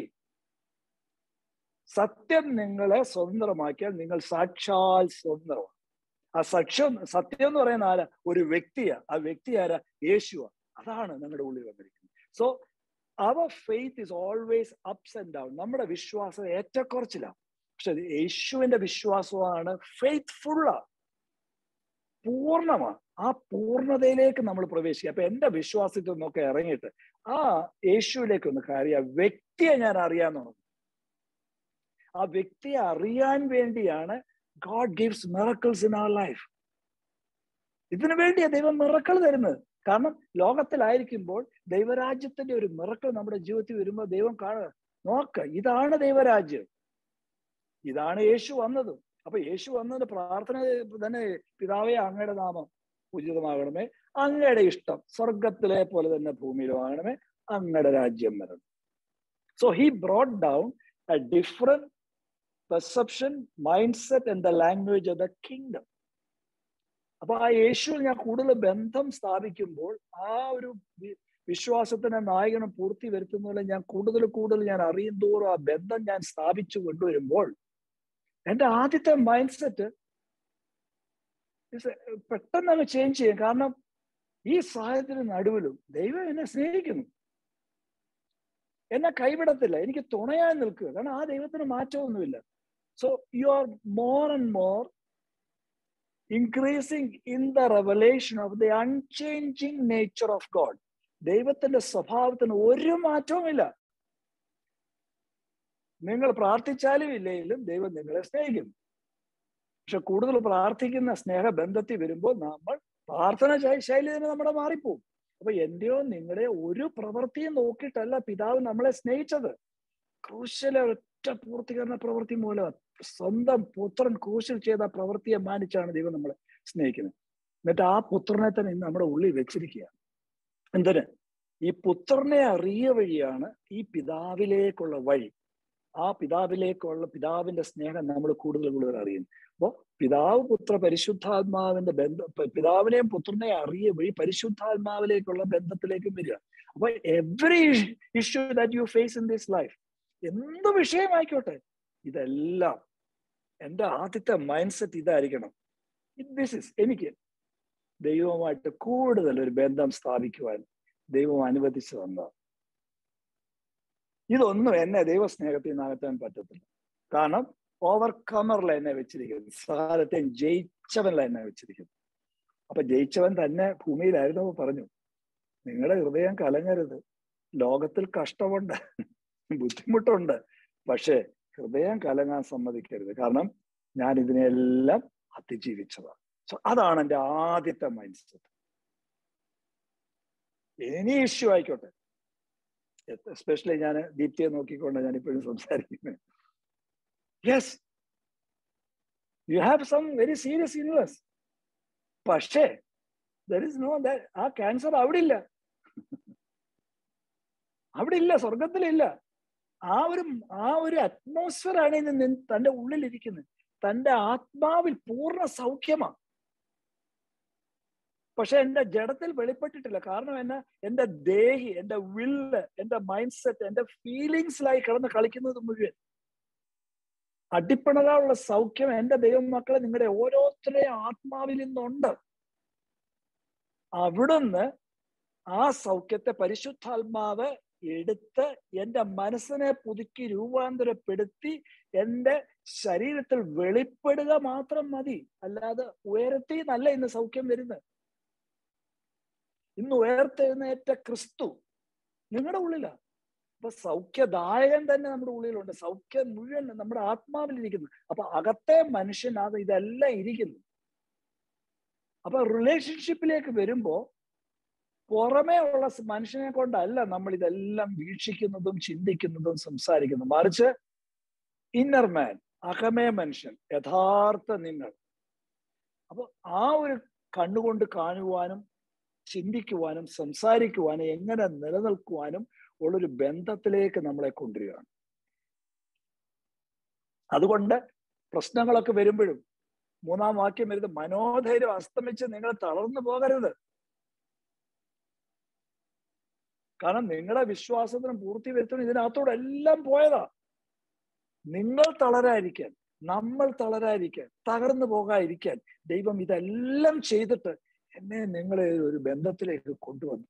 സത്യം നിങ്ങളെ സ്വതന്ത്രമാക്കിയാൽ നിങ്ങൾ സാക്ഷാൽ സ്വതന്ത്രമാണ് ആ സത്യം സത്യം എന്ന് പറയുന്ന ആരാ ഒരു വ്യക്തിയാ ആ വ്യക്തി ആരാ യേശുവാ അതാണ് ഞങ്ങളുടെ ഉള്ളിൽ വന്നിരിക്കുന്നത് so our faith is always ups and down നമ്മുടെ വിശ്വാസം ഏറ്റക്കുറച്ചിലാണ് പക്ഷെ യേശുവിന്റെ വിശ്വാസമാണ് ഫെയ്ത്ത്ഫുള്ളാ പൂർണ്ണമാണ് ആ പൂർണ്ണതയിലേക്ക് നമ്മൾ പ്രവേശിക്കുക അപ്പൊ എന്റെ വിശ്വാസത്തിൽ നിന്നൊക്കെ ഇറങ്ങിയിട്ട് ആ യേശുവിലേക്ക് ഒന്ന് കയറിയ വ്യക്തിയെ ഞാൻ അറിയാൻ തുടങ്ങും ആ വ്യക്തിയെ അറിയാൻ വേണ്ടിയാണ് God gives miracles in our life ഇതിനു വേണ്ടിയാ ദൈവം മിറക്കൾ തരുന്നത് കാരണം ലോകത്തിലായിരിക്കുമ്പോൾ ദൈവരാജ്യത്തിന്റെ ഒരു മിറക്കൾ നമ്മുടെ ജീവിതത്തിൽ വരുമ്പോൾ ദൈവം കാണുക നോക്ക ഇതാണ് ദൈവരാജ്യം ഇതാണ് യേശു വന്നത് അപ്പൊ യേശു വന്നത് പ്രാർത്ഥന തന്നെ പിതാവേ അങ്ങയുടെ നാമം ഉചിതമാകണമേ അങ്ങയുടെ ഇഷ്ടം സ്വർഗത്തിലെ പോലെ തന്നെ ഭൂമിയിലും ആകണമേ അങ്ങയുടെ രാജ്യം വരണം so he brought down a different perception mindset and the language of the kingdom അപ്പൊ ആ യേശുവിൽ ഞാൻ കൂടുതൽ ബന്ധം സ്ഥാപിക്കുമ്പോൾ ആ ഒരു വിശ്വാസത്തിന്റെ നായകനും പൂർത്തി വരുത്തുന്നതിൽ ഞാൻ കൂടുതൽ കൂടുതൽ ഞാൻ അറിയും തോറും ആ ബന്ധം ഞാൻ സ്ഥാപിച്ചു കൊണ്ടുവരുമ്പോൾ എന്റെ ആദ്യത്തെ മൈൻഡ് സെറ്റ് പെട്ടെന്ന് അങ്ങ് ചേഞ്ച് ചെയ്യും കാരണം ഈ സാഹചര്യത്തിന് നടുവിലും ദൈവം എന്നെ സ്നേഹിക്കുന്നു എന്നെ കൈവിടത്തില്ല എനിക്ക് തുണയായി നിൽക്കുക കാരണം ആ ദൈവത്തിന് മാറ്റമൊന്നുമില്ല so you are more and more increasing in the revelation of the unchanging nature of God ദൈവത്തിന്റെ സ്വഭാവത്തിന് ഒരു മാറ്റവുമില്ല നിങ്ങൾ പ്രാർത്ഥിച്ചാലും ഇല്ലെങ്കിലും ദൈവം നിങ്ങളെ സ്നേഹിക്കുന്നു പക്ഷെ കൂടുതൽ പ്രാർത്ഥിക്കുന്ന സ്നേഹബന്ധത്തിൽ വരുമ്പോൾ നമ്മൾ പ്രാർത്ഥന ശൈലി തന്നെ നമ്മുടെ മാറിപ്പോവും അപ്പൊ എന്റെയോ നിങ്ങളുടെയോ ഒരു പ്രവൃത്തിയും നോക്കിയിട്ടല്ല പിതാവ് നമ്മളെ സ്നേഹിച്ചത് ക്രൂശല ഒറ്റ പൂർത്തീകരണ പ്രവൃത്തി മൂലം സ്വന്തം പുത്രൻ ക്രൂശിൽ ചെയ്ത പ്രവൃത്തിയെ മാനിച്ചാണ് ദൈവം നമ്മളെ സ്നേഹിക്കുന്നത് എന്നിട്ട് ആ പുത്രനെ തന്നെ ഇന്ന് നമ്മുടെ ഉള്ളിൽ വെച്ചിരിക്കുക എന്തിന് ഈ പുത്രനെ അറിയ വഴിയാണ് ഈ പിതാവിലേക്കുള്ള വഴി ആ പിതാവിലേക്കുള്ള പിതാവിന്റെ സ്നേഹം നമ്മൾ കൂടുതൽ കൂടുതൽ അറിയുന്നു അപ്പോ പിതാവ് പുത്ര പരിശുദ്ധാത്മാവിന്റെ ബന്ധം പിതാവിനെയും പുത്രനെയും അറിയ വഴി പരിശുദ്ധാത്മാവിലേക്കുള്ള ബന്ധത്തിലേക്കും വരിക അപ്പൊ every issue that you face in this life എന്ത് വിഷയമായിക്കോട്ടെ ഇതെല്ലാം എൻ്റെ ആദ്യത്തെ മൈൻഡ് സെറ്റ് ഇതായിരിക്കണം ദിസ് ഇസ് എനിക്ക് ദൈവവുമായിട്ട് കൂടുതൽ ഒരു ബന്ധം സ്ഥാപിക്കുവാൻ ദൈവം അനുവദിച്ചു തന്നതാണ് ഇതൊന്നും എന്നെ ദൈവസ്നേഹത്തിൽ നിന്ന് അകറ്റാൻ പറ്റത്തില്ല കാരണം ഓവർകമറിൽ എന്നെ വെച്ചിരിക്കുന്നത് സാരത്തെ ജയിച്ചവനില എന്നെ വെച്ചിരിക്കുന്നു അപ്പൊ ജയിച്ചവൻ തന്നെ ഭൂമിയിലായിരുന്നപ്പോ പറഞ്ഞു നിങ്ങളുടെ ഹൃദയം കലങ്ങരുത് ലോകത്തിൽ കഷ്ടമുണ്ട് ബുദ്ധിമുട്ടുണ്ട് പക്ഷേ ഹൃദയം കലങ്ങാൻ സമ്മതിക്കരുത് കാരണം ഞാൻ ഇതിനെല്ലാം അതിജീവിച്ചതാണ് സോ അതാണ് എൻ്റെ ആദ്യത്തെ മൈൻഡ് സെറ്റ് എനി ഇഷ്യൂ ആയിക്കോട്ടെ എസ്പെഷ്യലി ഞാൻ ദീപ്തിയെ നോക്കിക്കൊണ്ട് ഞാൻ ഇപ്പോഴും സംസാരിക്കുന്നത് yes you have some very serious invest പക്ഷേ ദർ ഇസ് നോ ആ ക്യാൻസർ അവിടെ ഇല്ല അവിടെ ഇല്ല സ്വർഗത്തിലില്ല ആ ഒരു ആ ഒരു അറ്റ്മോസ്ഫിയർ ആണ് ഇന്ന് തന്റെ ഉള്ളിലിരിക്കുന്നത് തന്റെ ആത്മാവിൽ പൂർണ്ണ സൗഖ്യമാണ് പക്ഷെ എന്റെ ജഡത്തിൽ വെളിപ്പെട്ടിട്ടില്ല കാരണം എന്നാ എന്റെ ദേഹി എന്റെ വില്ല് എന്റെ മൈൻഡ് സെറ്റ് എന്റെ ഫീലിങ്സിലായി കിടന്ന് കളിക്കുന്നത് മുഴുവൻ അടിപ്പണതാനുള്ള സൗഖ്യം എന്റെ ദൈവമക്കളെ നിങ്ങളുടെ ഓരോരുത്തരുടെയും ആത്മാവിൽ നിന്നുണ്ട് അവിടുന്ന് ആ സൗഖ്യത്തെ പരിശുദ്ധാത്മാവ് എടുത്ത് എന്റെ മനസ്സിനെ പുതുക്കി രൂപാന്തരപ്പെടുത്തി എന്റെ ശരീരത്തിൽ വെളിപ്പെടുക മാത്രം മതി അല്ലാതെ ഉയരത്തിൽ നല്ല ഇന്ന് സൗഖ്യം വരുന്നത് ഇന്ന് ഉയർത്തെഴുന്നേറ്റ ക്രിസ്തു നിങ്ങളുടെ ഉള്ളിലാണ് അപ്പൊ സൗഖ്യദായകൻ തന്നെ നമ്മുടെ ഉള്ളിലുണ്ട് സൗഖ്യം മുഴുവൻ നമ്മുടെ ആത്മാവിലിരിക്കുന്നു അപ്പൊ അകത്തെ മനുഷ്യനത് ഇതെല്ലാം ഇരിക്കുന്നു അപ്പൊ റിലേഷൻഷിപ്പിലേക്ക് വരുമ്പോ പുറമേ ഉള്ള മനുഷ്യനെ കൊണ്ടല്ല നമ്മൾ ഇതെല്ലാം വീക്ഷിക്കുന്നതും ചിന്തിക്കുന്നതും സംസാരിക്കുന്നതും മറിച്ച് ഇന്നർ മാൻ അകമേ മനുഷ്യൻ യഥാർത്ഥ നിങ്ങൾ അപ്പൊ ആ ഒരു കണ്ണുകൊണ്ട് കാണുവാനും ചിന്തിക്കുവാനും സംസാരിക്കുവാനും എങ്ങനെ നിലനിൽക്കുവാനും ഉള്ളൊരു ബന്ധത്തിലേക്ക് നമ്മളെ കൊണ്ടുവരികയാണ് അതുകൊണ്ട് പ്രശ്നങ്ങളൊക്കെ വരുമ്പോഴും മൂന്നാം വാക്യം വരുന്നത് മനോധൈര്യം അസ്തമിച്ച് നിങ്ങൾ തളർന്നു പോകരുത് കാരണം നിങ്ങളുടെ വിശ്വാസത്തിന് പൂർത്തി വരുത്തണം ഇതിനകത്തോടെ എല്ലാം പോയതാ നിങ്ങൾ തളരാതിരിക്കാൻ നമ്മൾ തളരാതിരിക്കാൻ തകർന്നു പോകാതിരിക്കാൻ ദൈവം ഇതെല്ലാം ചെയ്തിട്ട് എന്നെ നിങ്ങളെ ഒരു ബന്ധത്തിലേക്ക് കൊണ്ടുവന്നു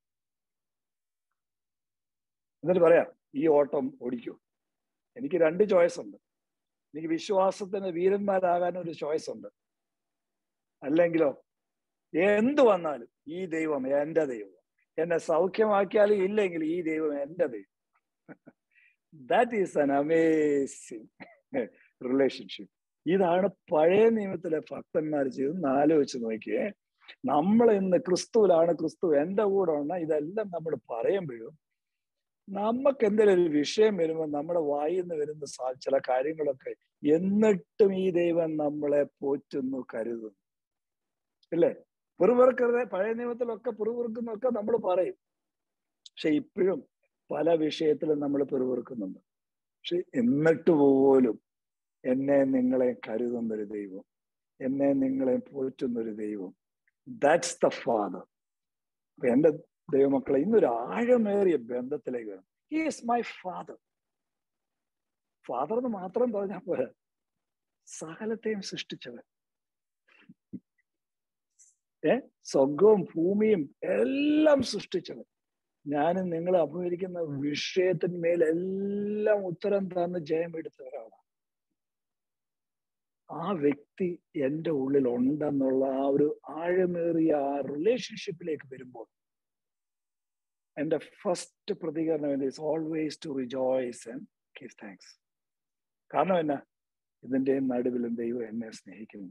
എന്നിട്ട് പറയാം ഈ ഓട്ടം ഓടിക്കൂ എനിക്ക് രണ്ട് ചോയ്സ് ഉണ്ട് എനിക്ക് വിശ്വാസത്തിന് വീരന്മാരാകാൻ ഒരു ചോയ്സ് ഉണ്ട് അല്ലെങ്കിലോ എന്തു വന്നാലും ഈ ദൈവം എന്റെ ദൈവം എന്നെ സൗഖ്യമാക്കിയാലും ഇല്ലെങ്കിൽ ഈ ദൈവം എന്റെ ദൈവം that is an amazing relationship ഇതാണ് പഴയ നിയമത്തിലെ ഭക്തന്മാർ ചെയ്തെന്ന് ആലോചിച്ച് നോക്കിയേ നമ്മൾ ഇന്ന് ക്രിസ്തുവിലാണ് ക്രിസ്തു എന്റെ കൂടെ ഉണ്ട ഇതെല്ലാം നമ്മൾ പറയുമ്പോഴും നമുക്ക് എന്തെങ്കിലും ഒരു വിഷയം വരുമ്പോൾ നമ്മുടെ വായിൽ നിന്ന് വരുന്ന ചില കാര്യങ്ങളൊക്കെ എന്നിട്ടും ഈ ദൈവം നമ്മളെ പോറ്റുന്നു കരുതുന്നു ഇല്ലേ പിറുപിറുക്കരുത് പഴയ നിയമത്തിലൊക്കെ പിറുപിറുക്കുന്നൊക്കെ നമ്മൾ പറയും പക്ഷെ ഇപ്പോഴും പല വിഷയത്തിലും നമ്മൾ പിറുപിറുക്കുന്നുണ്ട് പക്ഷെ എന്നിട്ട് പോലും എന്നെ നിങ്ങളെ കരുതുന്നൊരു ദൈവം എന്നെ നിങ്ങളെ പോറ്റുന്നൊരു ദൈവം ദാറ്റ്സ് ദ ഫാദർ അപ്പൊ എൻ്റെ ദൈവമക്കളെ ഇന്നൊരു ആഴമേറിയ ബന്ധത്തിലേക്ക് വരണം he is my father father എന്ന് മാത്രം പറഞ്ഞാൽ പോരാ സകലത്തെയും സൃഷ്ടിച്ചവൻ ഏ സ്വർഗവും ഭൂമിയും എല്ലാം സൃഷ്ടിച്ചവൻ ഞാനും നിങ്ങൾ അഭിമുഖീകരിക്കുന്ന വിഷയത്തിന്മേൽ എല്ലാം ഉത്തരം തന്ന് ജയം എടുത്ത ഒരാളാണ് ആ വ്യക്തി എൻ്റെ ഉള്ളിൽ ഉണ്ടെന്നുള്ള ആ ഒരു ആഴമേറിയ ആ റിലേഷൻഷിപ്പിലേക്ക് വരുമ്പോൾ എൻ്റെ ഫസ്റ്റ് പ്രതികരണം is always to rejoice and give thanks കാരണം എന്നാ ഇതിന്റെ നടുവിലും ദൈവം എന്നെ സ്നേഹിക്കുന്നു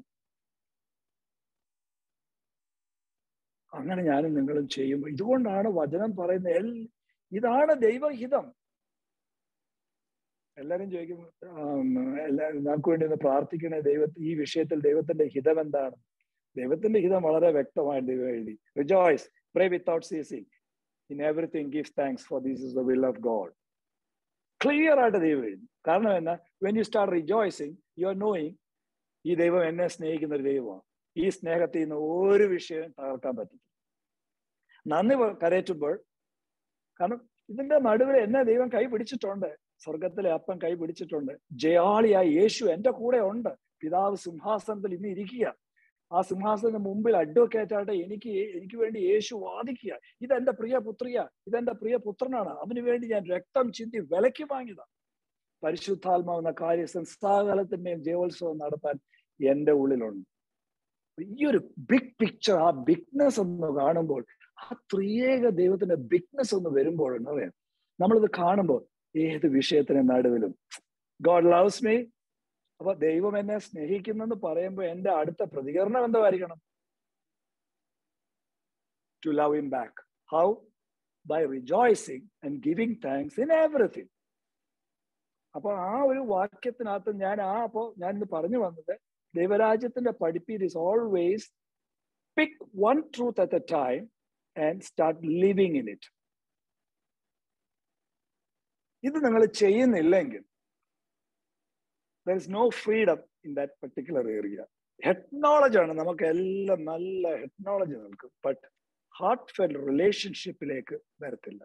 അങ്ങനെ ഞാനും നിങ്ങളും ചെയ്യുമ്പോൾ ഇതുകൊണ്ടാണ് വചനം പറയുന്നത് എൽ ഇതാണ് ദൈവഹിതം എല്ലാരും ചോദിക്കും എല്ലാരും നമുക്ക് വേണ്ടി ഒന്ന് പ്രാർത്ഥിക്കണേ ദൈവത്തെ ഈ വിഷയത്തിൽ ദൈവത്തിന്റെ ഹിതം എന്താണ് ദൈവത്തിന്റെ ഹിതം വളരെ വ്യക്തമായിട്ട് ദൈവം എഴുതി rejoice pray without ceasing in everything give thanks for this is the will of God clear ആയിട്ട് ദൈവം എഴുതി കാരണം എന്നാ when you start rejoicing you are knowing ഈ ദൈവം എന്നെ സ്നേഹിക്കുന്ന ഒരു ദൈവമാണ് ഈ സ്നേഹത്തിൽ നിന്ന് ഒരു വിഷയം തകർക്കാൻ പറ്റില്ല നന്ദി കരയറ്റുമ്പോൾ കാരണം ഇതിന്റെ നടുവിൽ എന്നെ ദൈവം കൈ പിടിച്ചിട്ടുണ്ട് സ്വർഗത്തിലെ അപ്പൻ കൈ പിടിച്ചിട്ടുണ്ട് ജയാളിയായ യേശു എന്റെ കൂടെ ഉണ്ട് പിതാവ് സിംഹാസനത്തിൽ ഇന്ന് ഇരിക്കുക ആ സിംഹാസനത്തിന് മുമ്പിൽ അഡ്വക്കേറ്റ് ആയിട്ട് എനിക്ക് എനിക്ക് വേണ്ടി യേശു വാദിക്കുക ഇതെന്റെ പ്രിയ പുത്രിയ ഇതെന്റെ പ്രിയ പുത്രനാണ് അവന് വേണ്ടി ഞാൻ രക്തം ചിന്തി വിലക്ക് വാങ്ങിയതാണ് പരിശുദ്ധാത്മാവെന്ന കാര്യ സംസ്ഥാനത്തിന്റെയും ജയോത്സവം നടത്താൻ എന്റെ ഉള്ളിലുണ്ട് ഈ ഒരു ബിഗ് പിക്ചർ ആ ബിഗ്നെസ് ഒന്ന് കാണുമ്പോൾ ആ ത്രിയേക ദൈവത്തിന്റെ ബിഗ്നെസ് ഒന്ന് വരുമ്പോൾ എന്നറിയാം നമ്മളിത് കാണുമ്പോൾ ഏത് വിഷയത്തിന് നടുവിലും ഗോഡ് ലവ്സ് മീ അപ്പൊ ദൈവം എന്നെ സ്നേഹിക്കുന്നെന്ന് പറയുമ്പോൾ എന്റെ അടുത്ത പ്രതികരണം എന്തായിരിക്കണം to love him back how by rejoicing and giving thanks in everything അപ്പൊ ആ ഒരു വാക്യത്തിനകത്ത് ഞാൻ ആ അപ്പോ ഞാൻ ഇന്ന് പറഞ്ഞു വന്നത് ദൈവരാജ്യത്തിന്റെ പഠിപ്പീര് is always pick one truth at a time and start living in it ഇത് നിങ്ങൾ ചെയ്യുന്നില്ലെങ്കിൽ there is no freedom in that particular area head knowledge ആണ് നമുക്ക് എല്ലാം നല്ല ഹെഡ് നോളജ് നമുക്ക് ബട്ട് ഹാർട്ട് ഫെൽ റിലേഷൻഷിപ്പിലേക്ക് വരത്തില്ല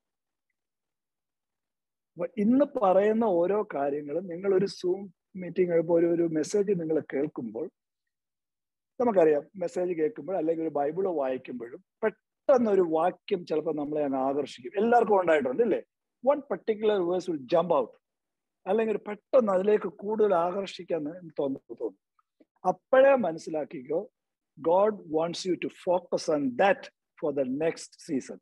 അപ്പൊ ഇന്ന് പറയുന്ന ഓരോ കാര്യങ്ങളും നിങ്ങൾ ഒരു സൂം മീറ്റിംഗ് കഴിയുമ്പോൾ ഒരു ഒരു മെസ്സേജ് നിങ്ങൾ കേൾക്കുമ്പോൾ നമുക്കറിയാം മെസ്സേജ് കേൾക്കുമ്പോൾ അല്ലെങ്കിൽ ഒരു ബൈബിള് വായിക്കുമ്പോഴും പെട്ടെന്ന് ഒരു വാക്യം ചിലപ്പോൾ നമ്മളെ അങ്ങ് ആകർഷിക്കും എല്ലാവർക്കും ഉണ്ടായിട്ടുണ്ട് അല്ലേ one particular verse will jump out അല്ലെങ്കിൽ പെട്ടെന്ന് അതിലേക്ക് കൂടുതൽ ആകർഷിക്കാൻ തോന്നുന്നു തോന്നും അപ്പോഴേ മനസ്സിലാക്കിക്കോ God wants you to focus on that for the next season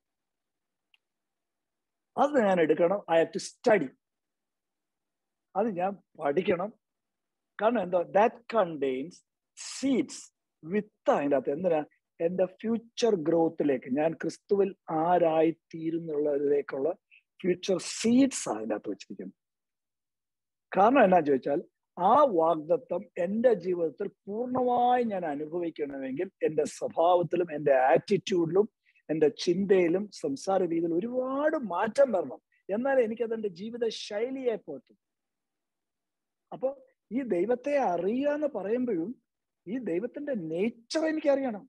അത് ഞാൻ എടുക്കണം ഐ ഹാവ് ടു സ്റ്റഡി അത് ഞാൻ പഠിക്കണം കാരണം എന്താ ദാറ്റ് കണ്ടെയ്ൻസ് സീഡ്സ് വിത്ത് അതിൻ്റെ അകത്ത് എന്തിനാ എൻ്റെ ഫ്യൂച്ചർ ഗ്രോത്തിലേക്ക് ഞാൻ ക്രിസ്തുവിൽ ആരായി തീരുന്നുള്ളതിലേക്കുള്ള ഫ്യൂച്ചർ സീഡ്സ് അതിൻ്റെ അകത്ത് വെച്ചിരിക്കുന്നു കാരണം എന്നാ ചോദിച്ചാൽ ആ വാഗ്ദത്വം എൻ്റെ ജീവിതത്തിൽ പൂർണ്ണമായി ഞാൻ അനുഭവിക്കണമെങ്കിൽ എൻ്റെ സ്വഭാവത്തിലും എൻ്റെ ആറ്റിറ്റ്യൂഡിലും എൻ്റെ ചിന്തയിലും സംസാര രീതിയിലും ഒരുപാട് മാറ്റം വരണം എന്നാൽ എനിക്കതെൻ്റെ ജീവിത ശൈലിയെ പോറ്റും അപ്പൊ ഈ ദൈവത്തെ അറിയുക എന്ന് പറയുമ്പോഴും ഈ ദൈവത്തിന്റെ നേച്ചർ എനിക്ക് അറിയണം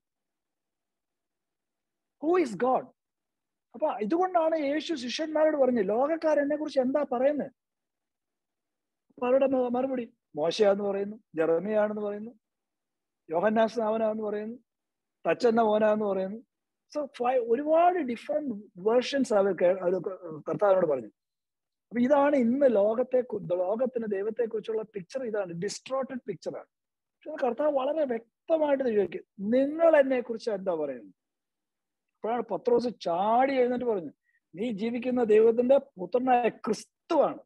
ഹൂ ഇസ് ഗോഡ് അപ്പൊ ഇതുകൊണ്ടാണ് യേശു ശിഷ്യന്മാരോട് പറഞ്ഞു ലോകക്കാരെന്നെ കുറിച്ച് എന്താ പറയുന്നത് അപ്പൊ അവരുടെ മറുപടി മോശയാന്ന് പറയുന്നു ജെറമിയാണെന്ന് പറയുന്നു യോഹന്നാസ് നാവനാന്ന് പറയുന്നു തച്ചെന്ന മോനാന്ന് പറയുന്നു സോ ഒരുപാട് ഡിഫറെന്റ് വേർഷൻസ് അവർ കർത്താവിനോട് പറഞ്ഞു അപ്പൊ ഇതാണ് ഇന്ന് ലോകത്തെ ലോകത്തിന് ദൈവത്തെ കുറിച്ചുള്ള പിക്ചർ ഇതാണ് ഡിസ്ട്രോട്ടഡ് പിക്ചറാണ് പക്ഷെ കർത്താവ് വളരെ വ്യക്തമായിട്ട് ചോദിക്കും നിങ്ങൾ എന്നെ കുറിച്ച് എന്താ പറയുന്നത് അപ്പോഴാണ് പത്രോസ് ചാടി എഴുന്നിട്ട് പറഞ്ഞു നീ ജീവിക്കുന്ന ദൈവത്തിന്റെ പുത്രനായ ക്രിസ്തുവാണ്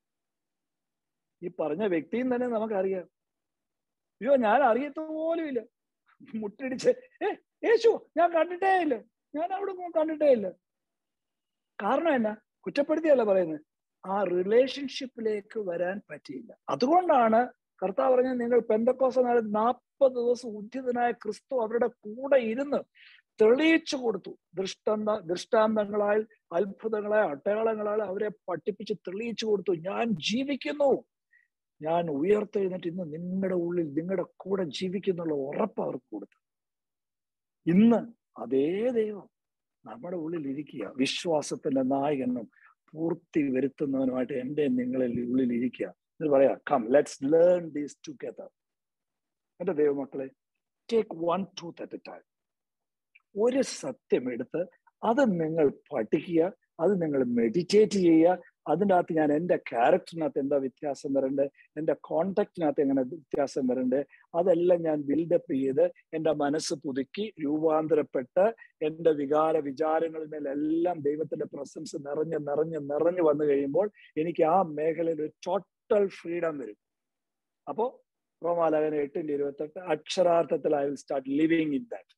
ഈ പറഞ്ഞ വ്യക്തിയും തന്നെ നമുക്കറിയാം അയ്യോ ഞാൻ അറിയത്ത പോലും ഇല്ല മുട്ടിടിച്ച് ഏ യേശു ഞാൻ കണ്ടിട്ടേ ഇല്ല ഞാൻ അവിടെ കണ്ടിട്ടേ ഇല്ല കാരണം എന്നാ കുറ്റപ്പെടുത്തിയല്ല പറയുന്നത് ആ റിലേഷൻഷിപ്പിലേക്ക് വരാൻ പറ്റിയില്ല അതുകൊണ്ടാണ് കർത്താവ് പറഞ്ഞത് നിങ്ങൾ പെന്തക്കോസ നാൽപ്പത് ദിവസം ഉദ്ധിതനായ ക്രിസ്തു അവരുടെ കൂടെ ഇരുന്ന് തെളിയിച്ചു കൊടുത്തു ദൃഷ്ടാന്ത ദൃഷ്ടാന്തങ്ങളാൽ അത്ഭുതങ്ങളാൽ അടയാളങ്ങളാൽ അവരെ പഠിപ്പിച്ച് തെളിയിച്ചു കൊടുത്തു ഞാൻ ജീവിക്കുന്നു ഞാൻ ഉയർത്തെഴുന്നിട്ട് ഇന്ന് നിങ്ങളുടെ ഉള്ളിൽ നിങ്ങളുടെ കൂടെ ജീവിക്കുന്നുള്ള ഉറപ്പ് അവർക്ക് കൊടുത്തു ഇന്ന് അതേ ദൈവം നമ്മുടെ ഉള്ളിൽ ഇരിക്കുക വിശ്വാസത്തിന്റെ നായകനും പൂർത്തി വരുത്തുന്നവനുമായിട്ട് എൻ്റെ നിങ്ങളിൽ ഉള്ളിൽ ഇരിക്കുക എന്ന് പറയാ come let's learn these together എന്റെ ദൈവമക്കളെ take one truth at a time ഒരു സത്യം എടുത്ത് അത് നിങ്ങൾ പഠിക്കുക അത് നിങ്ങൾ മെഡിറ്റേറ്റ് ചെയ്യുക അതിൻ്റെ അകത്ത് ഞാൻ എൻ്റെ ക്യാരക്ടറിനകത്ത് എന്താ വ്യത്യാസം വരണ്ടേ എൻ്റെ കോണ്ടാക്റ്റിനകത്ത് എങ്ങനെ വ്യത്യാസം വരണ്ടേ അതെല്ലാം ഞാൻ ബിൽഡപ്പ് ചെയ്ത് എൻ്റെ മനസ്സ് പുതുക്കി രൂപാന്തരപ്പെട്ട് എൻ്റെ വികാര വിചാരങ്ങളിന്മേലെല്ലാം ദൈവത്തിന്റെ പ്രസൻസ് നിറഞ്ഞ് നിറഞ്ഞ് നിറഞ്ഞു വന്നു കഴിയുമ്പോൾ എനിക്ക് ആ മേഖലയിൽ ഒരു ടോട്ടൽ ഫ്രീഡം വരും അപ്പോ റോമാലകന എട്ടിന്റെ ഇരുപത്തെട്ട് അക്ഷരാർത്ഥത്തിൽ I will start living in that